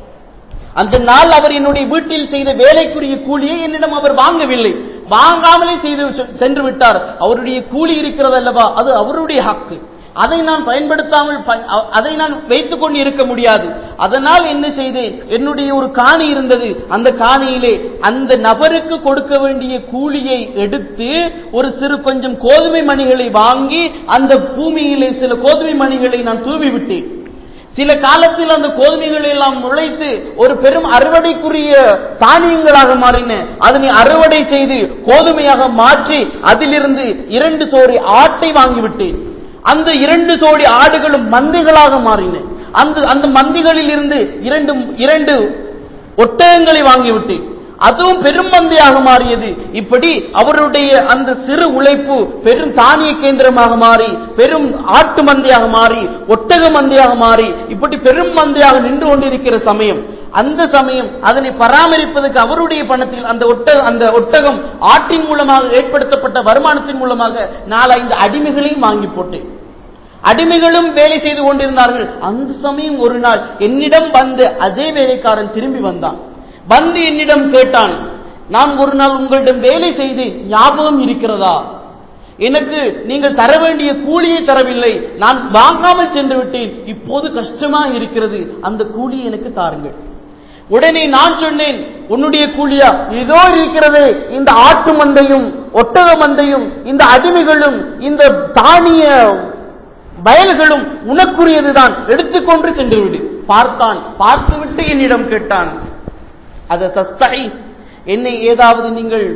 S1: அந்த நாள் அவர் என்னுடைய வீட்டில் செய்த வேலைக்குரிய கூலியை என்னிடம் அவர் வாங்கவில்லை வாங்காமலே செய்து சென்று விட்டார் அவருடைய கூலி இருக்கிறது அல்லவா அது அவருடைய ஹக்கு அதை நான் பயன்படுத்தாமல் ப- அ- அதை நான் வைத்துக் கொண்டு இருக்க முடியாது அதனால் என்ன செய்தேன் என்னுடைய ஒரு காணி இருந்தது அந்த காணியிலே அந்த நபருக்கு கொடுக்க வேண்டிய கூலியை எடுத்து ஒரு சிறு கொஞ்சம் கோதுமை மணிகளை வாங்கி அந்த பூமியிலே சில கோதுமை மணிகளை நான் தூவி விட்டேன் சில காலத்தில் அந்த கோதுமைகள் எல்லாம் முளைத்து ஒரு பெரும் அறுவடைக்குரிய தானியங்களாக மாறின அதனை அறுவடை செய்து கோதுமையாக மாற்றி அதிலிருந்து இரண்டு சோறு ஆட்டை வாங்கிவிட்டேன் அந்த இரண்டு சோடி ஆடுகளும் மந்தைகளாக மாறின அந்த அந்த மந்திகளில் இருந்து இரண்டு இரண்டு ஒட்டகங்களை வாங்கிவிட்டேன் அதுவும் பெரும் மந்தையாக மாறியது இப்படி அவருடைய அந்த சிறு உழைப்பு பெரும் தானிய கேந்திரமாக மாறி பெரும் ஆட்டு மந்தையாக மாறி ஒட்டக மந்தையாக மாறி இப்படி பெரும் மந்தையாக நின்று கொண்டிருக்கிற சமயம் அந்த சமயம் அதனை பராமரிப்பதற்கு அவருடைய பணத்தில் அந்த ஒட்டக அந்த ஒட்டகம் ஆட்டின் மூலமாக ஏற்படுத்தப்பட்ட வருமானத்தின் மூலமாக நாலைந்து அடிமைகளையும் வாங்கி போட்டேன் அடிமைகளும் வேலை செய்து கொண்டிருந்தார்கள் அந்த சமயம் ஒரு நாள் என்னிடம் வந்த அதே வேலைக்காரன் திரும்பி வந்தான் வந்து என்னிடம் கேட்டான் நான் ஒரு நாள் உங்களிடம் வேலை செய்தேன் ஞாபகம் இருக்கிறதா எனக்கு நீங்கள் தர வேண்டிய கூலியை தரவில்லை நான் வாங்காமல் சென்று விட்டேன் இப்போது கஷ்டமாக இருக்கிறது அந்த கூலியை எனக்கு தாருங்கள் உடனே நான் சொன்னேன் உன்னுடைய கூலியா இதோ இருக்கிறது இந்த ஆட்டு மந்தையும் ஒட்டக மந்தையும் இந்த அடிமைகளும் இந்த தானிய வயல்களும் உனக்குரியதுதான் எடுத்துக்கொண்டு சென்று விடு பார்த்தான் பார்த்துவிட்டு என்னிடம் கேட்டான் அத தஸ்தை என்னை ஏதாவது நீங்கள்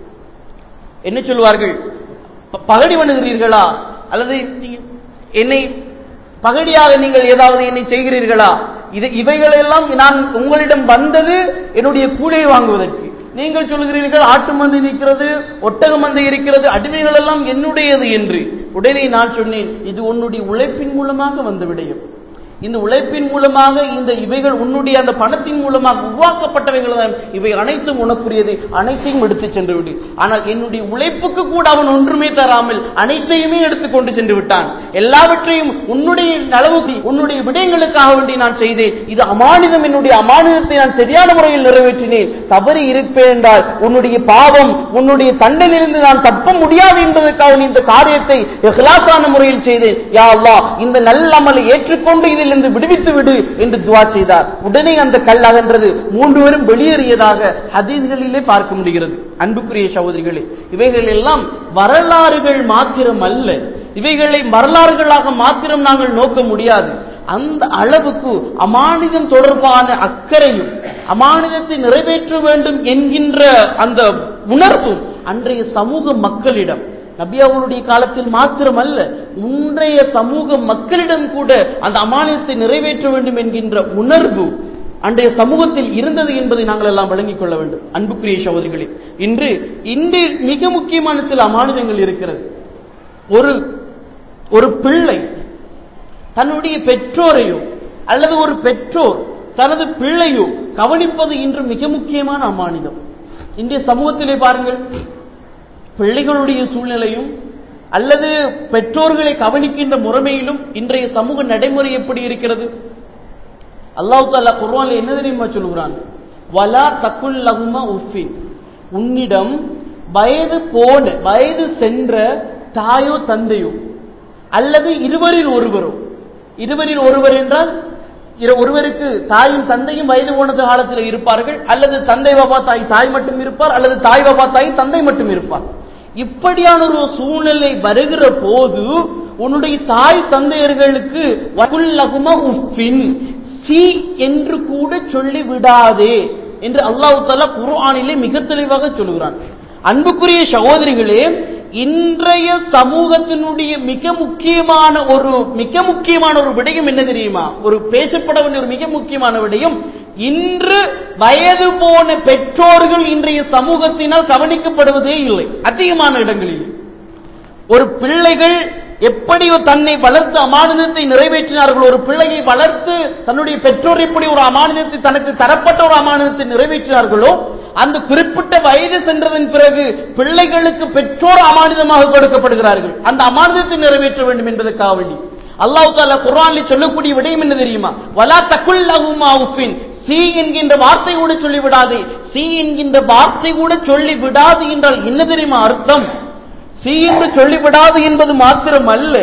S1: என்ன சொல்வார்கள் ப- பகடி பண்ணுகிறீர்களா அல்லது நீ- என்னை பகடியாக நீங்கள் ஏதாவது என்னை செய்கிறீர்களா இது இவைகளெல்லாம் நான் உங்களிடம் வந்தது என்னுடைய கூலியை வாங்குவதற்கு நீங்கள் சொல்கிறீர்கள் ஆட்டு மந்தை இருக்கிறது ஒட்டக மந்தை இருக்கிறது அடிமைகள் எல்லாம் என்னுடையது என்று உடனே நான் சொன்னேன் இது உன்னுடைய உழைப்பின் மூலமாக வந்த விடயம் இந்த உழைப்பின் மூலமாக இந்த இவைகள் உன்னுடைய அந்த பணத்தின் மூலமாக உருவாக்கப்பட்டவைகள் தான் இவை அனைத்தும் உனக்குரியது அனைத்தையும் எடுத்து சென்று விடு ஆனால் என்னுடைய உழைப்புக்கு கூட அவன் ஒன்றுமே தராமல் அனைத்தையுமே எடுத்துக்கொண்டு சென்று விட்டான் எல்லாவற்றையும் உன்னுடைய நலவுக்கு உன்னுடைய விடயங்களுக்காக வேண்டி நான் செய்தேன் இது அமானிதம் என்னுடைய அமானிதத்தை நான் சரியான முறையில் நிறைவேற்றினேன் தவறு இருப்பேன் என்றால் உன்னுடைய பாவம் உன்னுடைய தண்டனிலிருந்து நான் தப்ப முடியாது என்பதற்காக நீ இந்த காரியத்தை இஹ்லாஸான முறையில் செய்தேன் யா அல்லாஹ் இந்த நல்ல அமலை ஏற்றுக்கொண்டு இதிலிருந்து விடுவித்து விடு என்று துவா செய்தார் உடனே அந்த கல் அகன்றது மூன்று பேரும் வெளியேறியதாக ஹதீஸ்களிலே பார்க்க முடிகிறது அன்புக்குரிய சகோதரிகளே இவைகள் எல்லாம் வரலாறுகள் மாத்திரம் அல்ல இவைகளை வரலாறுகளாக மாத்திரம் நாங்கள் நோக்க முடியாது அந்த அளவுக்கு அமானிதம் தொடர்பான அக்கறையும் அமானிதத்தை நிறைவேற்ற வேண்டும் என்கின்ற அந்த உணர்வும் அன்றைய சமூக மக்களிடம் நபி அவர்களுடைய காலத்தில் மாத்திரமல்ல முன்றைய சமூக மக்களிடம் கூட அந்த அமானியத்தை நிறைவேற்ற வேண்டும் என்கின்ற உணர்வு அன்றைய சமூகத்தில் இருந்தது என்பதை நாங்கள் எல்லாம் விளங்கிக் கொள்ள வேண்டும் அன்புக்குரிய சகோதரிகளே இன்று இன்று மிக முக்கியமான சில அமானிதங்கள் இருக்கிறது ஒரு ஒரு பிள்ளை தன்னுடைய பெற்றோரையோ அல்லது ஒரு பெற்றோர் தனது பிள்ளையோ கவனிப்பது இன்று மிக முக்கியமான அமானிதம் இன்றைய சமூகத்திலே பாருங்கள் பிள்ளைகளுடைய சூழ்நிலையும் அல்லது பெற்றோர்களை கவனிக்கின்ற முறைமையிலும் இன்றைய சமூக நடைமுறை எப்படி இருக்கிறது அல்லாஹ் தாலா குர்ஆன்ல என்ன தெரியுமா சொல்கிறான் வலா தக்குல் லஹுமா உஃபின் உன்னிடம் வயது போன வயது சென்ற தாயோ தந்தையோ அல்லது இருவரில் ஒருவரோ இருவரில் ஒருவர் என்றால் இரு- ஒருவருக்கு தாயும் தந்தையும் வயது போனது காலத்தில் இருப்பார்கள் அல்லது தந்தை பாபா தாய் தாய் மட்டும் இருப்பார் அல்லது தாய் பாபா தாய் தந்தை மட்டும் இருப்பார் இப்படியான ஒரு சூழ்நிலை வருகிற போது உன்னுடைய தாய் தந்தையர்களுக்கு வகுல்லகும உஃபின் சி என்று கூட சொல்லி விடாதே என்று அல்லாஹ் தாலா குர்ஆனிலே மிக தெளிவாக சொல்கிறான் அன்புக்குரிய சகோதரிகளே இன்றைய சமூகத்தினுடைய மிக முக்கியமான ஒரு மிக முக்கியமான ஒரு விடயம் என்ன தெரியுமா ஒரு பேசப்பட வேண்டிய ஒரு மிக முக்கியமான விடயம் இன்று வயது போன பெற்றோர்கள் இன்றைய சமூகத்தினால் கவனிக்கப்படுவதே இல்லை அதிகமான இடங்களில் ஒரு பிள்ளைகள் எப்படி தன்னை வளர்த்து அமானிதத்தை நிறைவேற்றினார்கள் ஒரு பிள்ளையை வளர்த்து தன்னுடைய பெற்றோர் எப்படி ஒரு அமானிதத்தை தனக்கு தரப்பட்ட ஒரு அமானிதத்தை நிறைவேற்றினார்களோ அந்த குறிப்பிட்ட வயது சென்றதன் பிறகு பிள்ளைகளுக்கு பெற்றோர் அமானிதமாக கொடுக்கப்படுகிறார்கள் அந்த அமானிதத்தை நிறைவேற்ற வேண்டும் என்பதற்காக வேண்டி அல்லாஹ் தாலா குர்ஆனில் சொல்லக்கூடிய விடயம் என்ன தெரியுமா வலா தக்குல் லஹுமா உஃபின் சி என்கின்ற வார்த்தை கூட சொல்லி விடாதே சி என்கின்ற வார்த்தை கூட சொல்லி விடாது என்றால் என்ன தெரியுமா அர்த்தம் சி என்று சொல்லிவிடாது என்பது மாத்திரம் அல்ல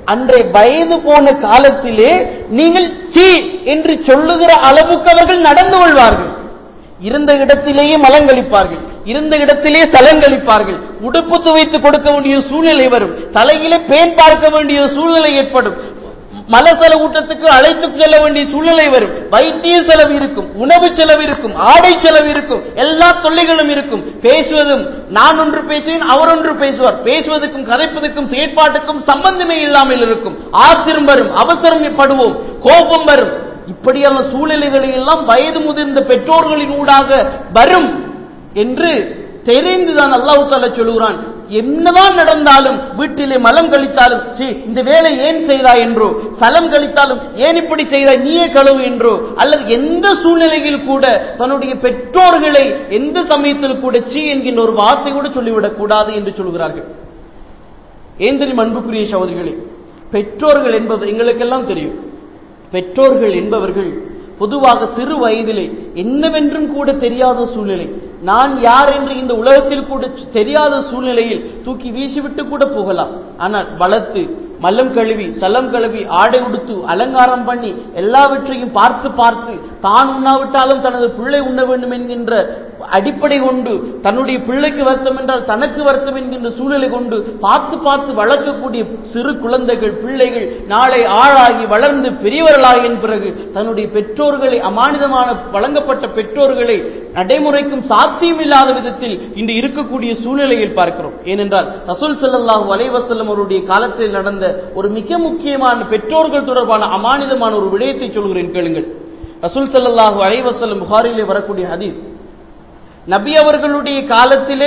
S1: அன்றைய வயது போன காலத்திலே நீங்கள் சி என்று சொல்லுகிற அளவுக்கு அவர்கள் நடந்து கொள்வார்கள் இருந்த இடத்திலேயே மலங்கழிப்பார்கள் இருந்த இடத்திலே சலங்கழிப்பார்கள் உடுப்பு துவைத்து கொடுக்க வேண்டிய சூழ்நிலை வரும் தலையிலே பேன் பார்க்க வேண்டிய சூழ்நிலை ஏற்படும் மலசல ஊட்டத்துக்கு அழைத்து செல்ல வேண்டிய சூழ்நிலை வரும் வைத்திய செலவு இருக்கும் உணவு செலவு இருக்கும் ஆடை செலவு இருக்கும் எல்லா தொல்லைகளும் இருக்கும் பேசுவதும் நான் ஒன்று பேசுவேன் அவர் ஒன்று பேசுவார் பேசுவதற்கும் கதைப்பதற்கும் செயற்பாட்டுக்கும் சம்பந்தமே இல்லாமல் இருக்கும் ஆத்திரம் வரும் அவசரம் படுவோம் கோபம் வரும் இப்படியான சூழ்நிலைகளில் எல்லாம் வயது முதிர்ந்த பெற்றோர்களின் ஊடாக வரும் என்று தெரிந்துதான் அல்லாஹு தாலா சொல்கிறான் என்னதான் நடந்தாலும் வீட்டிலே மலம் கழித்தாலும் சீ இந்த வேலை ஏன் செய்தாய் என்றோ சலம் கழித்தாலும் ஏன் இப்படி செய்தாய் நீயே கழுவு என்றோ அல்லது எந்த சூழ்நிலையில் கூட தன்னுடைய பெற்றோர்களை எந்த சமயத்தில் கூட சீ என்கின்ற ஒரு வார்த்தை கூட சொல்லிவிடக் கூடாது என்று சொல்கிறார்கள் ஏன் தெரியும் அன்புக்குரிய சகோதரிகளே பெற்றோர்கள் என்பது எங்களுக்கெல்லாம் தெரியும் பெற்றோர்கள் என்பவர்கள் பொதுவாக சிறு வயதிலே என்னவென்றும் கூட தெரியாத சூழ்நிலை நான் யார் என்று இந்த உலகத்தில் கூட தெரியாத சூழ்நிலையில் தூக்கி வீசிவிட்டு கூட போகலாம் ஆனால் வளர்த்து மல்லம் கழுவி சலம் கழுவி ஆடை உடுத்து அலங்காரம் பண்ணி எல்லாவற்றையும் பார்த்து பார்த்து தான் உண்ணாவிட்டாலும் தனது பிள்ளை உண்ண வேண்டும் என்கின்ற அடிப்படை கொண்டு தன்னுடைய பிள்ளைக்கு வருத்தம் என்றால் தனக்கு வருத்தம் என்கின்ற சூழ்நிலை கொண்டு பார்த்து பார்த்து வளர்க்கக்கூடிய சிறு குழந்தைகள் பிள்ளைகள் நாளை ஆளாகி வளர்ந்து பெரியவர்களாகிய பிறகு தன்னுடைய பெற்றோர்களை அமானிதமான வழங்கப்பட்ட பெற்றோர்களை நடைமுறைக்கும் சாத்தியமில்லாத விதத்தில் இன்று இருக்கக்கூடிய சூழ்நிலையில் பார்க்கிறோம் ஏனென்றால் ரசூல் ஸல்லல்லாஹு அலைஹி வஸல்லம் அவருடைய காலத்தில் நடந்த ஒரு மிக முக்கியமான பெற்றோர்கள் தொடர்பான அமானிதமான ஒரு விடயத்தை சொல்கிறேன் கேளுங்கள் ரசூல் ஸல்லல்லாஹு அலைஹி வஸல்லம் புகாரிலே வரக்கூடிய ஹதீஸ் நபி அவர்களுடைய காலத்திலே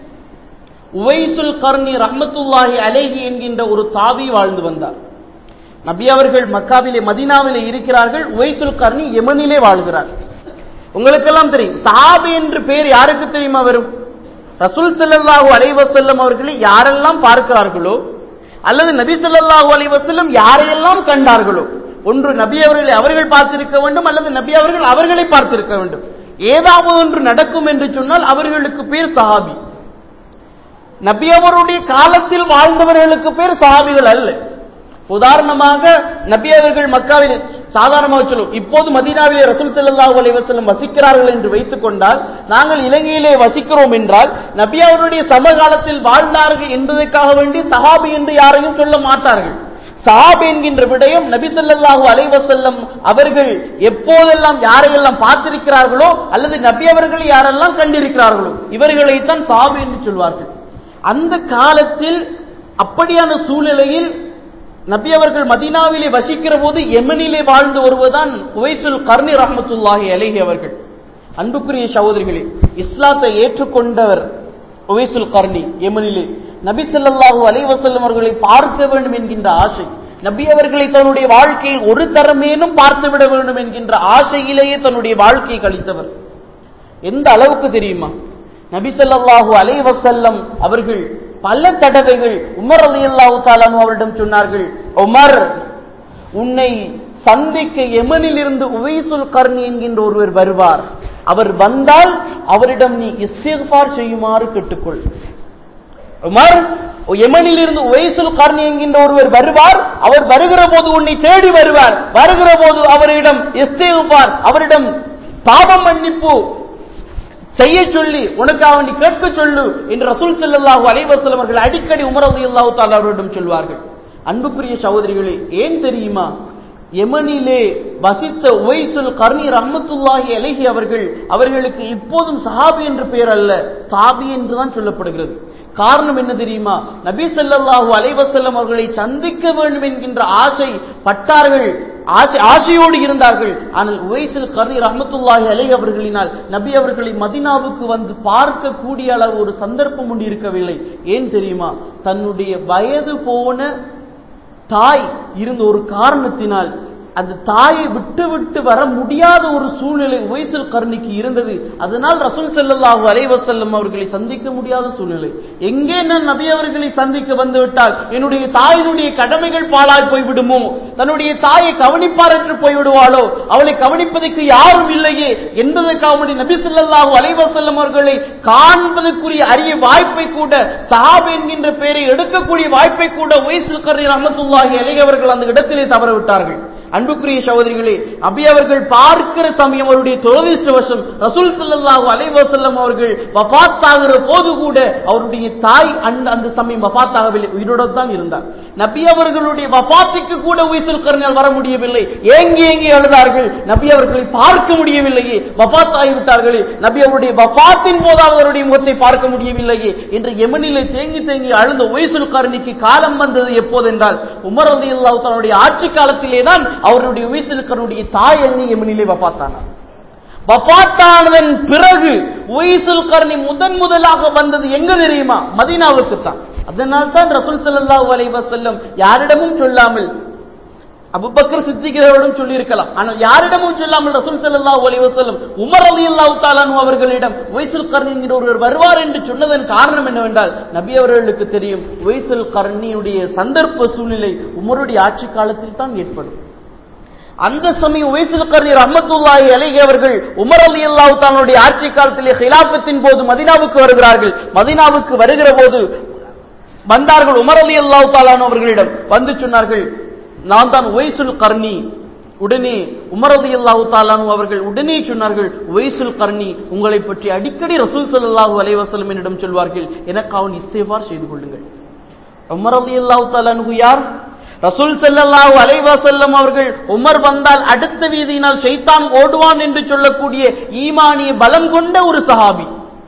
S1: உவைசுல் கர்ணி ரஹ்மத்துல்லாஹி அலேஹி என்கின்ற ஒரு தாவி வாழ்ந்து வந்தார் நபி அவர்கள் மக்காவிலே மதினாவிலே இருக்கிறார்கள் உவைசுல் கர்ணி யமனிலே வாழ்கிறார் உங்களுக்கெல்லாம் தெரியும் சஹாபி என்று பேர் யாருக்கு தெரியுமா வரும் ரசூல் ஸல்லல்லாஹு அலைஹி வஸல்லம் அவர்களை யாரெல்லாம் பார்க்கிறார்களோ அல்லது நபி ஸல்லல்லாஹு அலைஹி வஸல்லம் யாரையெல்லாம் கண்டார்களோ ஒன்று நபி அவர்களை அவர்கள் பார்த்திருக்க வேண்டும் அல்லது நபி அவர்கள் அவர்களை பார்த்திருக்க வேண்டும் ஏதாவது ஒன்று நடக்கும் என்று சொன்னால் அவர்களுக்கு பேர் சஹாபி நபி அவருடைய காலத்தில் வாழ்ந்தவர்களுக்கு பேர் சஹாபிகள் அல்ல உதாரணமாக நபி அவர்கள் மக்காவில் சாதாரணமாக சொல்லும் இப்போது மதீனாவிலே ரசூல் ஸல்லல்லாஹு அலைஹி வஸல்லம் வசிக்கிறார்கள் என்று வைத்துக் கொண்டால் நாங்கள் இலங்கையிலே வசிக்கிறோம் என்றால் நபி அவருடைய சமகாலத்தில் வாழ்ந்தார்கள் என்பதற்காக வேண்டி சஹாபி என்று யாரையும் சொல்ல மாட்டார்கள் சஹாபி என்கின்ற விடயம் நபி ஸல்லல்லாஹு அலைஹி வஸல்லம் அவர்கள் எப்போதெல்லாம் யாரையெல்லாம் பார்த்திருக்கிறார்களோ அல்லது நபி அவர்கள் யாரெல்லாம் கண்டிருக்கிறார்களோ இவர்களைத்தான் சஹாபி என்று சொல்வார்கள் அந்த காலத்தில் அப்படியான சூழ்நிலையில் நபி அவர்கள் மதீனாவிலே வசிக்கிற போது எமனிலே வாழ்ந்து வருவதுதான் உவைசுல் கர்ணி ரஹமத்துல்லாஹி அலைஹி அவர்கள் அன்புக்குரிய சகோதரிகளே இஸ்லாத்தை ஏற்றுக்கொண்டவர் உவைசுல் கர்ணி எமனிலே நபி ஸல்லல்லாஹு அலைஹி வஸல்லம் அவர்களை பார்க்க வேண்டும் என்கின்ற ஆசை நபி அவர்களை தன்னுடைய வாழ்க்கையில் ஒரு தரமேனும் பார்த்து விட வேண்டும் என்கின்ற ஆசையிலேயே தன்னுடைய வாழ்க்கையை கழித்தவர் எந்த அளவுக்கு தெரியுமா நபி ஸல்லல்லாஹு அலைஹி வஸல்லம் அவர்கள் பல தடவைகள் உமர் ரலியல்லாஹு தஆலா அவரிடம் சொன்னார்கள் உமர் உன்னை சந்திக்க எமனில் இருந்து உவைசுல் கர்ணி என்கின்ற ஒருவர் வருவார் அவர் வந்தால் அவரிடம் நீ இஸ்திக்பார் செய்யுமாறு கேட்டுக்கொள் உமர் எமனில் இருந்து உவைசுல் கர்ணி என்கின்ற ஒருவர் வருவார் அவர் வருகிற போது உன்னை தேடி வருவார் வருகிற போது அவரிடம் இஸ்திக்பார் அவரிடம் பாவம் மன்னிப்பு செய்ய சொல்லி உனக்கு அவனை கேட்க சொல்லு என்று ரசூல் ஸல்லல்லாஹு அலைஹி வஸல்லம் அவர்கள் அடிக்கடி உமர் ரலியல்லாஹு தஆலா அவரிடம் சொல்வார்கள் அன்புக்குரிய சகோதரிகளே ஏன் தெரியுமா எமனிலே வசித்த உவைசுல் கர்ணி ரஹ்மத்துல்லாஹி அலைஹி அவர்கள் அவர்களுக்கு இப்போதும் சஹாபி என்று பெயர் அல்ல தாபி என்று தான் சொல்லப்படுகிறது காரணம் என்ன தெரியுமா நபி ஸல்லல்லாஹு அலைஹி வஸல்லம் அவர்களை சந்திக்க வேண்டும் என்கின்ற ஆசை பட்டார்கள் ஆசை ஆசையோடு இருந்தார்கள் ஆனால் உவைசில் கர்ணி ரஹமத்துல்லாஹி அலைஹி அவர்களினால் நபி அவர்களை மதினாவுக்கு வந்து பார்க்க கூடிய அளவு ஒரு சந்தர்ப்பம் ஒன்று இருக்கவில்லை ஏன் தெரியுமா தன்னுடைய வயது போன தாய் இருந்த ஒரு காரணத்தினால் அந்த தாயை விட்டு விட்டு வர முடியாத ஒரு சூழ்நிலை உவைசுல் கர்ணிக்கு இருந்தது அதனால் ரசூல் ஸல்லல்லாஹு அலைஹி வஸல்லம் அவர்களை சந்திக்க முடியாத சூழ்நிலை எங்கே நான் நபி அவர்களை சந்திக்க வந்து விட்டால் என்னுடைய தாயினுடைய கடமைகள் பாழாய் போய்விடுமோ தன்னுடைய தாயை கவனிப்பாரற்று போய்விடுவாளோ அவளை கவனிப்பதற்கு யாரும் இல்லையே என்பதற்காக வேண்டி நபி ஸல்லல்லாஹு அலைஹி வஸல்லம் அவர்களை காண்பதற்குரிய அரிய வாய்ப்பை கூட சஹாப் என்கின்ற பெயரை எடுக்கக்கூடிய வாய்ப்பை கூட உவைசுல் கர்ணி ரஹ்மத்துல்லாஹி அலைஹி அவர்கள் அந்த இடத்திலே தவற விட்டார்கள் அன்புக்குரிய சகோதரிகளே அபி அவர்கள் பார்க்கிற சமயம் அவருடைய துரதிருஷ்டவசம் ரசூல் ஸல்லல்லாஹு அலைஹி வஸல்லம் அவர்கள் வஃபாத் ஆகிற போது கூட அவருடைய தாய் அந்த அந்த சமயம் வஃபாத் ஆகவில்லை உயிரோடு தான் இருந்தார் நபி அவர்களுடைய வஃபாத்துக்கு கூட உயிசுல் கர்ணியால் வர முடியவில்லை ஏங்கி ஏங்கி அழுதார்கள் நபி அவர்களை பார்க்க முடியவில்லையே வஃபாத் ஆகிவிட்டார்களே நபி அவருடைய வஃபாத்தின் போதாவது அவருடைய முகத்தை பார்க்க முடியவில்லையே என்று எமனிலே தேங்கி தேங்கி அழுந்த உயிசுல் கர்ணிக்கு காலம் வந்தது எப்போதென்றால் உமர் ரலியல்லாஹு தன்னுடைய ஆட்சி காலத்திலே தான் அவருடைய உயிசுல்கருடைய தாய் அங்கே எமனிலே வபாத்தானார் வபாத்தானதன் பிறகு உயிசுல் கர்ணி முதன் முதலாக வந்தது எங்க தெரியுமா மதீனாவுக்கு தான் அதனால் தான் ரசூல் ஸல்லல்லாஹு அலைஹி வஸல்லம் யாரிடமும் சொல்லாமல் அபுபக்கர் சித்திகிறவரிடம் சொல்லி இருக்கலாம் ஆனால் யாரிடமும் சொல்லாமல் ரசூல் ஸல்லல்லாஹு அலைஹி வஸல்லம் உமர் ரலியல்லாஹு தஆலா அவர்களிடம் உவைசுல் கர்ணி என்கிற ஒருவர் வருவார் என்று சொன்னதன் காரணம் என்னவென்றால் நபி அவர்களுக்கு தெரியும் உவைசுல் கர்ணியுடைய சந்தர்ப்ப சூழ்நிலை உமருடைய ஆட்சி காலத்தில் தான் ஏற்படும் அந்த சமயம் உவைசுல் கர்ணி ரஹ்மத்துல்லாஹி அலைஹி அவர்கள் உமர் ரலியல்லாஹு தஆலாவுடைய ஆட்சி காலத்திலே ஹிலாஃபத்தின் போது மதீனாவுக்கு வருகிறார்கள் மதீனாவுக்கு வருகிற போது வந்தார்கள் உமர் ரலியல்லாஹு தஆலா அவர்களிடம் வந்து சொன்னார்கள் நான் தான் ஒய்சுல் கர்ணி உடனே உமரது அல்லாஹு தாலானு அவர்கள் உடனே சொன்னார்கள் ஒய்சுல் கர்ணி உங்களை பற்றி அடிக்கடி ரசூல் ஸல்லல்லாஹு அலைஹி வஸல்லம் என்னிடம் சொல்வார்கள் எனக்கு அவன் இஸ்திஃபார் செய்து கொள்ளுங்கள் உமர் அலி அல்லாஹு தாலானு யார் ரசூல் ஸல்லல்லாஹு அலைஹி வஸல்லம் அவர்கள் உமர் வந்தால் அடுத்த வீதியினால் ஷைத்தான் ஓடுவான் என்று சொல்லக்கூடிய ஈமானிய பலம் கொண்ட ஒரு சஹாபி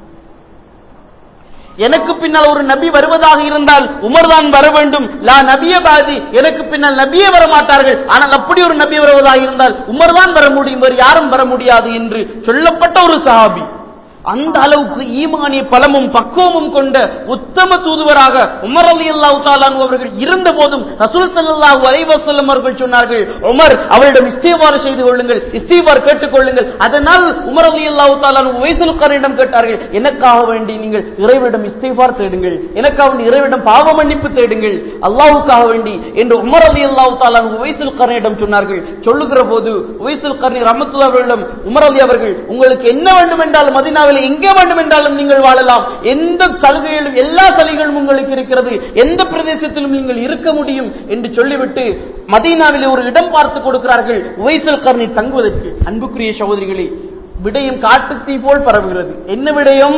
S1: எனக்கு பின்னால் ஒரு நபி வருவதாக இருந்தால் உமர் தான் வர வேண்டும் லா நபிய பாதி எனக்கு பின்னால் நபியே வர மாட்டார்கள் ஆனால் அப்படி ஒரு நபி வருவதாக இருந்தால் உமர் தான் வர முடியும் வேறு யாரும் வர முடியாது என்று சொல்லப்பட்ட ஒரு சஹாபி அந்த அளவுக்கு ஈமானிய பலமும் பக்குவமும் கொண்ட உத்தம தூதுவராக உமர் அலி அல்லாஹு தாலான் அவர்கள் இருந்த போதும் ரசூல் ஸல்லல்லாஹு அலைஹி வஸல்லம் அவர்கள் சொன்னார்கள் உமர் அவரிடம் இஸ்திஃபார் செய்து கொள்ளுங்கள் இஸ்திஃபார் கேட்டுக் கொள்ளுங்கள் அதனால் உமர் அலி அல்லாஹு தாலான் உவைசுல் கரீடம் கேட்டார்கள் எனக்காக வேண்டி நீங்கள் இறைவனிடம் இஸ்திஃபார் தேடுங்கள் எனக்காக வேண்டி இறைவனிடம் பாவ மன்னிப்பு தேடுங்கள் அல்லாஹ்வுக்காக வேண்டி என்று உமர் அலி அல்லாஹு தாலான் உவைசுல் கரீடம் சொன்னார்கள் சொல்லுகிற போது உவைசுல் கர்ணி ரஹ்மத்துல்லாஹி அவர்களிடம் உமர் அலி அவர்கள் உங்களுக்கு என்ன வேண்டும் என்றாலும் மதீனாவில் எங்கே வேண்டும் என்றாலும் நீங்கள் வாழலாம் எந்த சலுகையிலும் எல்லா சலுகைகளும் உங்களுக்கு இருக்கிறது எந்த பிரதேசத்திலும் நீங்கள் இருக்க முடியும் என்று சொல்லிவிட்டு மதீனாவிலே ஒரு இடம் பார்த்து கொடுக்கிறார்கள் உவைசல் கர்ணி தங்குவதற்கு அன்புக்குரிய சகோதரிகளே விடயம் காட்டுத்தீ போல் பரவுகிறது என்ன விடயம்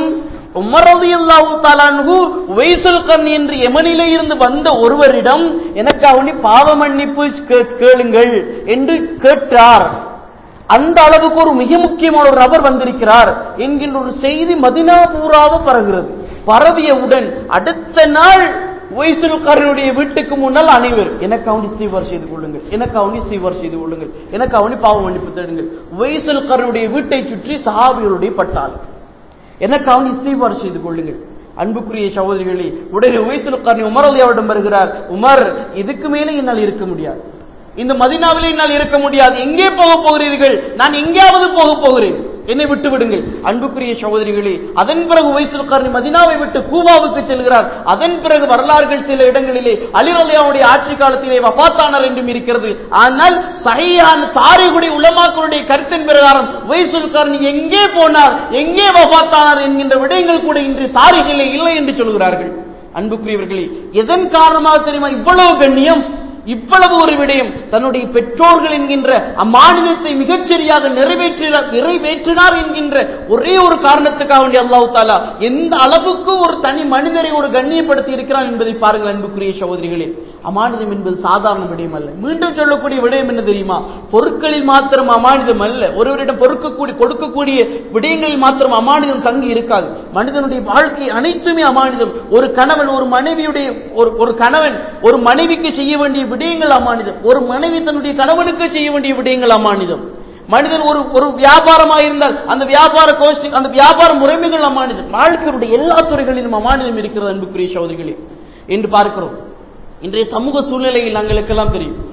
S1: என்று எமனிலே இருந்து வந்த ஒருவரிடம் எனக்கு அவனி பாவ மன்னிப்பு கேளுங்கள் என்று கேட்டார் அந்த அளவுக்கு ஒரு மிக முக்கியமான ஒரு நபர் வந்திருக்கிறார் என்கின்ற ஒரு செய்தி மதினா பூராக பரவுகிறது பரவியவுடன் அடுத்த நாள் ஒய்சுல்காரனுடைய வீட்டுக்கு முன்னால் அனைவர் எனக்கு அவனி ஸ்ரீவர் செய்து கொள்ளுங்கள் எனக்கு அவனி ஸ்ரீவர் செய்து கொள்ளுங்கள் எனக்கு அவனி பாவ மன்னிப்பு தேடுங்கள் ஒய்சுல்காரனுடைய வீட்டை சுற்றி சஹாபிகளுடைய பட்டாள் எனக்கு அவனி ஸ்ரீவர் செய்து கொள்ளுங்கள் அன்புக்குரிய சகோதரிகளே உடனே ஒய்சுல்காரனி உமர் அலி அவரிடம் வருகிறார் உமர் இதுக்கு மேலே என்னால் இருக்க முடியாது இந்த மதினாவிலே என்னால் இருக்க முடியாது எங்கே போக போகிறீர்கள் நான் எங்கேயாவது போக போகிறேன் என்னை விட்டு விடுங்கள் அன்புக்குரிய சகோதரிகளே அதன் பிறகு வைசுல்காரனி மதினாவை விட்டு கூவாவுக்கு செல்கிறார் அதன் பிறகு வரலாறுகள் சில இடங்களிலே அலிரலியாவுடைய ஆட்சி காலத்திலே வபாத்தானர் என்றும் இருக்கிறது ஆனால் சகையான தாரிகுடி உலமாக்களுடைய கருத்தின் பிரகாரம் வைசுல்காரனி எங்கே போனார் எங்கே வபாத்தானார் என்கின்ற விடயங்கள் கூட இன்று தாரிகளே இல்லை என்று சொல்கிறார்கள் அன்புக்குரியவர்களே எதன் காரணமாக தெரியுமா இவ்வளவு கண்ணியம் இவ்வளவு ஒரு விடயம் தன்னுடைய பெற்றோர்கள் என்கின்ற அம்மாநிலத்தை மிகச்சரியாக நிறைவேற்றினார் நிறைவேற்றினார் என்கின்ற ஒரே ஒரு காரணத்துக்காக வேண்டிய அல்லாஹு தாலா எந்த அளவுக்கு ஒரு தனி மனிதரை ஒரு கண்ணியப்படுத்தி இருக்கிறான் என்பதை பாருங்கள் அன்புக்குரிய சகோதரிகளே அமானிதம் என்பது சாதாரண விடயம் அல்ல மீண்டும் சொல்லக்கூடிய விடயம் என்ன தெரியுமா பொருட்களில் மாத்திரம் அமானிதம் அல்ல ஒருவரிடம் பொறுக்கக்கூடிய கொடுக்கக்கூடிய விடயங்களில் மாத்திரம் அமானிதம் தங்கி இருக்காது மனிதனுடைய வாழ்க்கை அனைத்துமே அமானிதம் ஒரு கணவன் ஒரு மனைவியுடைய ஒரு ஒரு கணவன் ஒரு மனைவிக்கு செய்ய வேண்டிய விடயங்கள் அமானிதம் ஒரு மனைவி தன்னுடைய கணவனுக்கு செய்ய வேண்டிய விடயங்கள் அமானிதம் மனிதன் ஒரு ஒரு வியாபாரமாக இருந்தால் அந்த வியாபார கோஷ்டி அந்த வியாபார முறைமைகள் அமானிதம் வாழ்க்கையுடைய எல்லா துறைகளிலும் அமானிதம் இருக்கிறது அன்புக்குரிய சகோதரிகளே என்று பார்க்கிறோம் இன்றைய சமூக சூழ்நிலையில் நாங்களுக்கெல்லாம் தெரியும்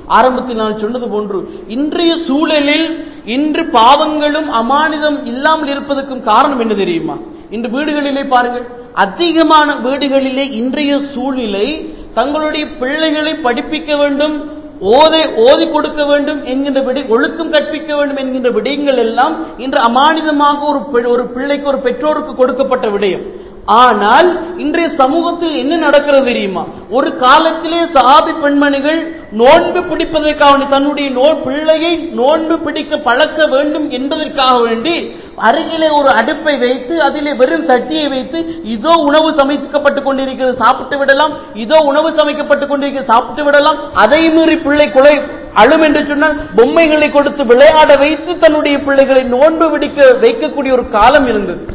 S1: ஆரம்பத்தில் நான் சொன்னது போன்று இன்றைய சூழலில் இன்று பாவங்களும் அமானிதம் இல்லாமல் இருப்பதற்கும் காரணம் என்ன தெரியுமா இன்று வீடுகளிலே பாருங்கள் அதிகமான வீடுகளிலே இன்றைய சூழ்நிலை தங்களுடைய பிள்ளைகளை படிப்பிக்க வேண்டும் ஓதை ஓதி கொடுக்க வேண்டும் என்கின்ற விடை ஒழுக்கம் கற்பிக்க வேண்டும் என்கின்ற விடயங்கள் எல்லாம் இன்று அமானிதமாக ஒரு பெ- ஒரு பிள்ளைக்கு ஒரு பெற்றோருக்கு கொடுக்கப்பட்ட விடயம் ஆனால் இன்றைய சமூகத்தில் என்ன நடக்கிறது தெரியுமா ஒரு காலத்திலே சஹாபி பெண்மணிகள் நோன்பு பிடிப்பதற்காக வேண்டி தன்னுடைய நோ பிள்ளையை நோன்பு பிடிக்க பழக்க வேண்டும் என்பதற்காக வேண்டி அருகிலே ஒரு அடுப்பை வைத்து அதிலே வெறும் சட்டியை வைத்து இதோ உணவு சமைக்கப்பட்டுக் கொண்டிருக்கிறது சாப்பிட்டு விடலாம் இதோ உணவு சமைக்கப்பட்டுக் கொண்டிருக்கிறது சாப்பிட்டு விடலாம் அதை மீறி பிள்ளை கொலை அழும் என்று சொன்னால் பொம்மைகளை கொடுத்து விளையாட வைத்து தன்னுடைய பிள்ளைகளை நோன்பு பிடிக்க வைக்கக்கூடிய ஒரு காலம் இருந்தது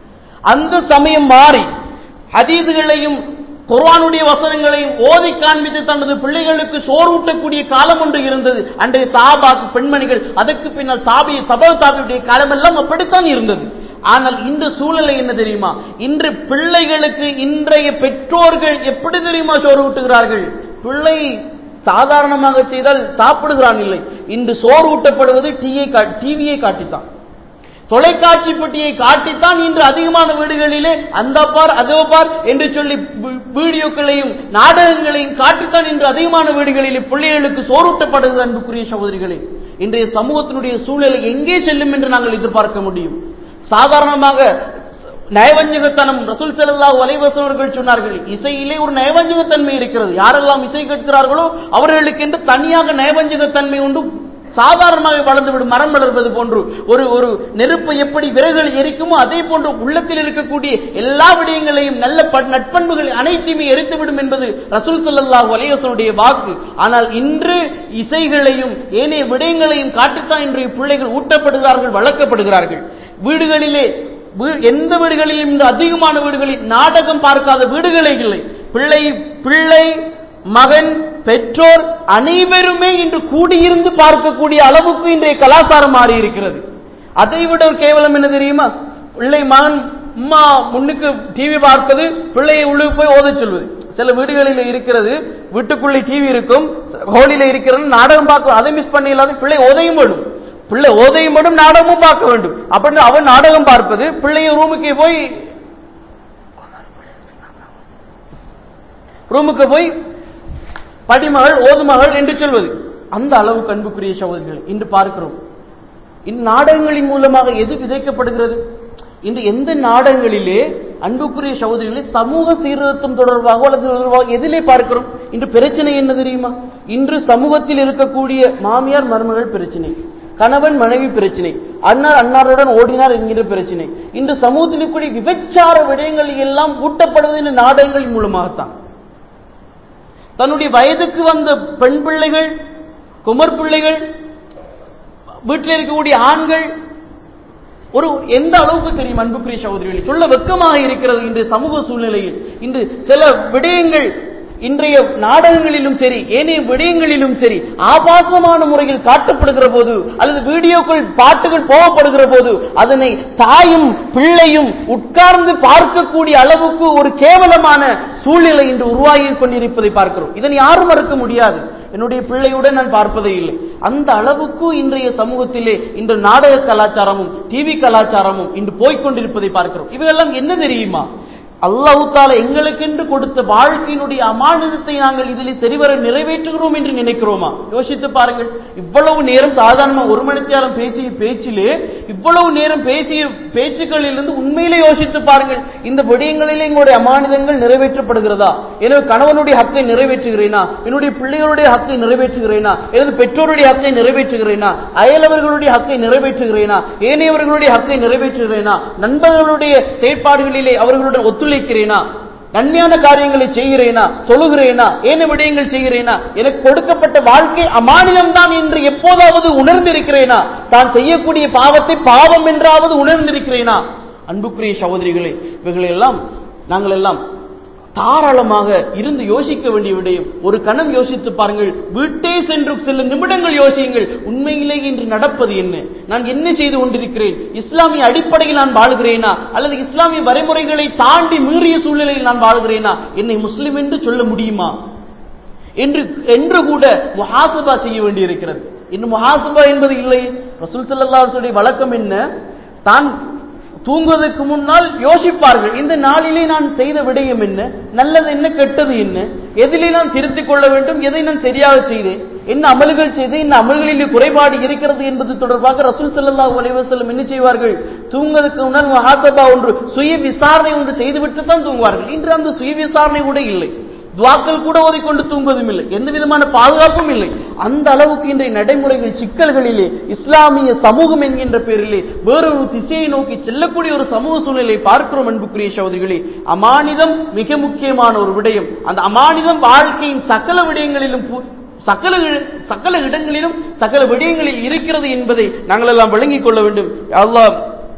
S1: அந்த சமயம் மாறி ஹதீதுகளையும் குர்ஆனுடைய வசனங்களையும் ஓதி காண்பித்து தனது பிள்ளைகளுக்கு சோறூட்டக்கூடிய காலம் ஒன்று இருந்தது அன்றைய சாபாக்கு பெண்மணிகள் அதற்கு பின்னால் தாபி தபல் தாபியுடைய காலமெல்லாம் அப்படித்தான் இருந்தது ஆனால் இந்த சூழ்நிலை என்ன தெரியுமா இன்று பிள்ளைகளுக்கு இன்றைய பெற்றோர்கள் எப்படி தெரியுமா சோறு ஊட்டுகிறார்கள் பிள்ளை சாதாரணமாக செய்தால் சாப்பிடுகிறான் இல்லை இன்று சோறு ஊட்டப்படுவது டீயை டிவியை காட்டித்தான் தொலைக்காட்சி பெட்டியை காட்டித்தான் இன்று அதிகமான வீடுகளிலே அந்த பார் அதோ பார் என்று சொல்லி வி- வீடியோக்களையும் நாடகங்களையும் காட்டித்தான் இன்று அதிகமான வீடுகளிலே பிள்ளைகளுக்கு சோறூட்டப்படுகிறது அன்புக்குரிய சகோதரிகளே இன்றைய சமூகத்தினுடைய சூழலை எங்கே செல்லும் என்று நாங்கள் எதிர்பார்க்க முடியும் சாதாரணமாக நயவஞ்சகத்தனம் ரசூல் ஸல்லல்லாஹு அலைஹி வஸல்லம் அவர்கள் சொன்னார்கள் இசையிலே ஒரு நயவஞ்சகத்தன்மை இருக்கிறது யாரெல்லாம் இசை கேட்கிறார்களோ அவர்களுக்கு என்று தனியாக நயவஞ்சகத்தன்மை உண்டு சாதாரணமாக வளர்ந்துவிடும் மரம் வளர்வது போன்று ஒரு ஒரு நெருப்பை எப்படி விறகுகள் எரிக்குமோ அதே போன்று உள்ளத்தில் இருக்கக்கூடிய எல்லா விடயங்களையும் நல்ல ப- நட்பண்புகள் அனைத்தையுமே எரித்துவிடும் என்பது ரசூல் ஸல்லல்லாஹு அலைஹி வஸல்லுடைய வாக்கு ஆனால் இன்று இசைகளையும் ஏனைய விடயங்களையும் காட்டித்தான் இன்றைய பிள்ளைகள் ஊட்டப்படுகிறார்கள் வளர்க்கப்படுகிறார்கள் வீடுகளிலே வீ- எந்த வீடுகளிலும் இந்த அதிகமான வீடுகளில் நாடகம் பார்க்காத வீடுகளே இல்லை பிள்ளை பிள்ளை மகன் பெற்றோர் அனைவருமே இன்று கூடியிருந்து பார்க்கக்கூடிய அளவுக்கு இன்றைய கலாச்சாரம் மாறி இருக்கிறது அதை விட ஒரு கேவலம் என்ன தெரியுமா பிள்ளை மகன் அம்மா முன்னுக்கு டிவி பார்ப்பது பிள்ளையை உள்ளுக்கு போய் ஓதச் சொல்வது சில வீடுகளில் இருக்கிறது வீட்டுக்குள்ளே டிவி இருக்கும் ஹோலில இருக்கிறது நாடகம் பார்க்கும் அதை மிஸ் பண்ணிடலாம் பிள்ளை ஓதையும் விடும் பிள்ளை ஓதையும் விடும் நாடகமும் பார்க்க வேண்டும் அப்படின்னு அவன் நாடகம் பார்ப்பது பிள்ளைய ரூமுக்கு போய் ரூமுக்கு போய் படிமகள் ஓதுமகள் என்று சொல்வது அந்த அளவுக்கு அன்புக்குரிய சகோதரிகள் இன்று பார்க்கிறோம் இந்த நாடகங்களின் மூலமாக எது விதைக்கப்படுகிறது இன்று எந்த நாடகங்களிலே அன்புக்குரிய சகோதரிகளே சமூக சீர்திருத்தம் தொடர்பாக அல்லது தொடர்பாக எதிலே பார்க்கிறோம் இன்று பிரச்சனை என்ன தெரியுமா இன்று சமூகத்தில் இருக்கக்கூடிய மாமியார் மருமகள் பிரச்சனை கணவன் மனைவி பிரச்சனை அண்ணார் அன்னாருடன் ஓடினார் என்கிற பிரச்சனை இன்று சமூகத்தில் இருக்கக்கூடிய விபச்சார விடயங்கள் எல்லாம் ஊட்டப்படுவது இந்த நாடகங்களின் மூலமாகத்தான் தன்னுடைய வயதுக்கு வந்த பெண் பிள்ளைகள் குமர் பிள்ளைகள் வீட்டில் இருக்கக்கூடிய ஆண்கள் ஒரு எந்த அளவுக்கு தெரியும் அன்புக்குரிய சகோதரிகளை சொல்ல வெக்கமாக இருக்கிறது இன்று சமூக சூழ்நிலையில் இன்று சில விடயங்கள் இன்றைய நாடகங்களிலும் சரி ஏனைய விடயங்களிலும் சரி ஆபாசமான முறையில் காட்டப்படுகிற போது அல்லது வீடியோக்கள் பாட்டுகள் போகப்படுகிற போது அதனை தாயும் பிள்ளையும் உட்கார்ந்து பார்க்கக்கூடிய அளவுக்கு ஒரு கேவலமான சூழ்நிலை இன்று உருவாகி கொண்டிருப்பதை பார்க்கிறோம் இதனை யாரும் மறுக்க முடியாது என்னுடைய பிள்ளையுடன் நான் பார்ப்பதே இல்லை அந்த அளவுக்கு இன்றைய சமூகத்திலே இன்று நாடக கலாச்சாரமும் டிவி கலாச்சாரமும் இன்று போய்க்கொண்டிருப்பதை பார்க்கிறோம் இவையெல்லாம் என்ன தெரியுமா அல்லாஹு தாலா எங்களுக்கென்று கொடுத்த வாழ்க்கையினுடைய அமானுதத்தை நாங்கள் இதில் சரிவர நிறைவேற்றுகிறோம் என்று நினைக்கிறோமா யோசித்து பாருங்கள் இவ்வளவு நேரம் சாதாரண ஒரு மணி நேரம் பேசிய பேச்சிலே இவ்வளவு நேரம் பேசிய பேச்சுக்களிலிருந்து உண்மையிலே யோசித்து பாருங்கள் இந்த விடயங்களிலே எங்களுடைய அமானிதங்கள் நிறைவேற்றப்படுகிறதா எனது கணவனுடைய ஹக்கை நிறைவேற்றுகிறேனா என்னுடைய பிள்ளைகளுடைய ஹக்கை நிறைவேற்றுகிறேனா எனது பெற்றோருடைய ஹக்கை நிறைவேற்றுகிறேனா அயலவர்களுடைய ஹக்கை நிறைவேற்றுகிறேனா ஏனையவர்களுடைய ஹக்கை நிறைவேற்றுகிறேனா நண்பர்களுடைய செயற்பாடுகளிலே அவர்களுடன் ஒத்துழைக்கிறேனா நன்மையான காரியங்களை செய்கிறேனா தொழுகிறேனா ஏன விடயங்கள் செய்கிறேனா எனக்கு கொடுக்கப்பட்ட வாழ்க்கை அமானிதம் தான் என்று எப்போதாவது உணர்ந்திருக்கிறேனா தான் செய்யக்கூடிய பாவத்தை பாவம் என்றாவது உணர்ந்திருக்கிறேனா அன்புக்குரிய சகோதரிகளே இவைகளெல்லாம் நாங்கள் எல்லாம் தாராளமாக இருந்து யோசிக்க வேண்டிய விடயம் ஒரு கணம் யோசித்து பாருங்கள் வீட்டே சென்று சில நிமிடங்கள் யோசியுங்கள் உண்மையிலேயே இன்று நடப்பது என்ன நான் என்ன செய்து கொண்டிருக்கிறேன் இஸ்லாமிய அடிப்படையில் நான் வாழ்கிறேனா அல்லது இஸ்லாமிய வரைமுறைகளை தாண்டி மீறிய சூழ்நிலையில் நான் வாழ்கிறேனா என்னை முஸ்லிம் என்று சொல்ல முடியுமா என்று என்று கூட முஹாசபா செய்ய வேண்டியிருக்கிறது இன்னும் முஹாசபா என்பது இல்லை ரசூல் ஸல்லல்லாஹு அலைஹி வஸல்லம் வழக்கம் என்ன தான் தூங்குவதற்கு முன்னால் யோசிப்பார்கள் இந்த நாளிலே நான் செய்த விடயம் என்ன நல்லது என்ன கெட்டது என்ன எதிலே நான் திருத்திக் கொள்ள வேண்டும் எதை நான் சரியாக செய்தேன் என்ன அமல்கள் செய்து இந்த அமல்களிலே குறைபாடு இருக்கிறது என்பது தொடர்பாக ரசூல் ஸல்லல்லாஹு அலைஹி வஸல்லம் என்ன செய்வார்கள் தூங்குவதற்கு முன்னால் முஹாசபா ஒன்று சுய விசாரணை ஒன்று செய்துவிட்டு தான் தூங்குவார்கள் இன்று அந்த சுய விசாரணை கூட இல்லை துவாக்கள் கூட ஓதிக்கொண்டு தூங்குவதும் இல்லை எந்த விதமான பாதுகாப்பும் இல்லை அந்த அளவுக்கு இன்றைய நடைமுறைகள் சிக்கல்களிலே இஸ்லாமிய சமூகம் என்கின்ற பேரிலே வேறொரு திசையை நோக்கி செல்லக்கூடிய ஒரு சமூக சூழ்நிலை பார்க்கிறோம் அன்புக்குரிய சகோதரிகளே அமானிதம் மிக முக்கியமான ஒரு விடயம் அந்த அமானிதம் வாழ்க்கையின் சகல விடயங்களிலும் பு- சகல இட- சகல இடங்களிலும் சகல விடயங்களில் இருக்கிறது என்பதை நாங்கள் எல்லாம் விளங்கிக் கொள்ள வேண்டும் அல்லாஹ்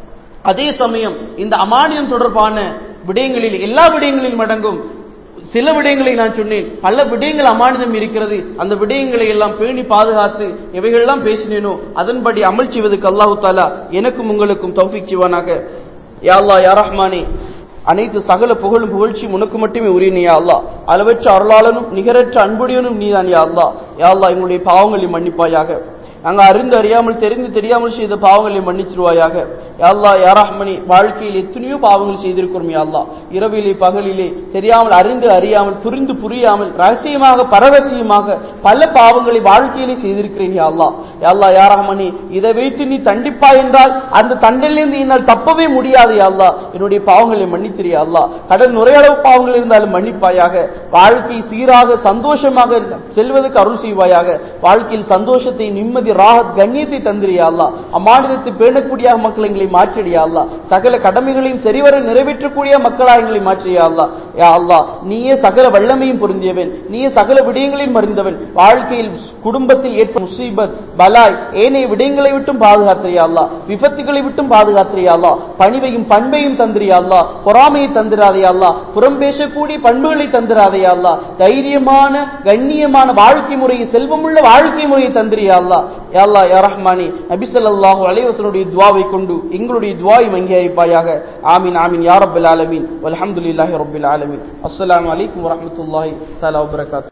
S1: அதே சமயம் இந்த அமானியம் தொடர்பான விடயங்களில் எல்லா விடயங்களிலும் அடங்கும் சில விடயங்களை நான் சொன்னேன் பல விடயங்கள் அமானிதம் இருக்கிறது அந்த விடயங்களை எல்லாம் பேணி பாதுகாத்து எவைகளெல்லாம் பேசினேனோ அதன்படி அமல் செய்வதற்கு அல்லாஹு தாலா எனக்கும் உங்களுக்கும் தௌஃபிக் செய்வானாக யா அல்லாஹ் யா ரஹ்மானே அனைத்து சகல புகழும் புகழ்ச்சி உனக்கு மட்டுமே உரியனே யா அல்லாஹ் அளவற்ற அருளாளனும் நிகரற்ற அன்புடையனும் நீதான் யா அல்லாஹ் யா அல்லாஹ் எங்களுடைய பாவங்களை மன்னிப்பாயாக நாங்கள் அறிந்து அறியாமல் தெரிந்து தெரியாமல் செய்த பாவங்களை மன்னிச்சிருவாயாக யாழ்லா யாராஹ்மணி வாழ்க்கையில் எத்தனையோ பாவங்கள் செய்திருக்கிறோம் யாழ்லா இரவிலே பகலிலே தெரியாமல் அறிந்து அறியாமல் புரிந்து புரியாமல் ரகசியமாக பரவசியமாக பல பாவங்களை வாழ்க்கையிலே செய்திருக்கிறேன் யாழ்லா யாழ்லா யாராஹ்மணி இதை வைத்து நீ தண்டிப்பா என்றால் அந்த தண்டலிலிருந்து என்னால் தப்பவே முடியாது யாழ்லா என்னுடைய பாவங்களை மன்னித்திரியா அல்லா கடன் நுரையளவு பாவங்கள் இருந்தாலும் மன்னிப்பாயாக வாழ்க்கை சீராக சந்தோஷமாக செல்வதற்கு அருள் செய்வாயாக வாழ்க்கையில் சந்தோஷத்தை நிம்மதி ராகத் கண்ணியத்தை தந்திரியா அல்லா அம்மாநிலத்தை பேணக்கூடிய மக்கள் எங்களை மாற்றிடியா அல்லா சகல கடமைகளையும் சரிவர நிறைவேற்றக்கூடிய மக்களா எங்களை மாற்றியா அல்லா யா அல்லா நீயே சகல வல்லமையும் பொருந்தியவன் நீயே சகல விடயங்களையும் அறிந்தவன் வாழ்க்கையில் குடும்பத்தில் ஏற்ப முசீபத் பலாய் ஏனைய விடயங்களை விட்டும் பாதுகாத்திரியா அல்லா விபத்துகளை விட்டும் பாதுகாத்திரியா அல்லா பணிவையும் பண்பையும் தந்திரியா அல்லா பொறாமையை தந்திராதையா அல்லா புறம் பேசக்கூடிய பண்புகளை தந்திராதையா அல்லா தைரியமான கண்ணியமான வாழ்க்கை முறையை செல்வமுள்ள வாழ்க்கை முறையை தந்திரியா அல்லா யா அல்லா யா ரஹ்மானி நபி ஸல்லல்லாஹு அலைஹி வஸல்லுடைய துஆவை கொண்டு எங்களுடைய துஆவை அங்கீகரிப்பாயாக ஆமீன் ஆமீன் யா ரப்பல் ஆலமீன் வல்ஹம்துலில்லாஹி ரப்பில் ஆலமீன் அஸ்ஸலாமு அலைக்கும் வரஹ்மத்துல்லாஹி தஆலா வபரகாத்துஹு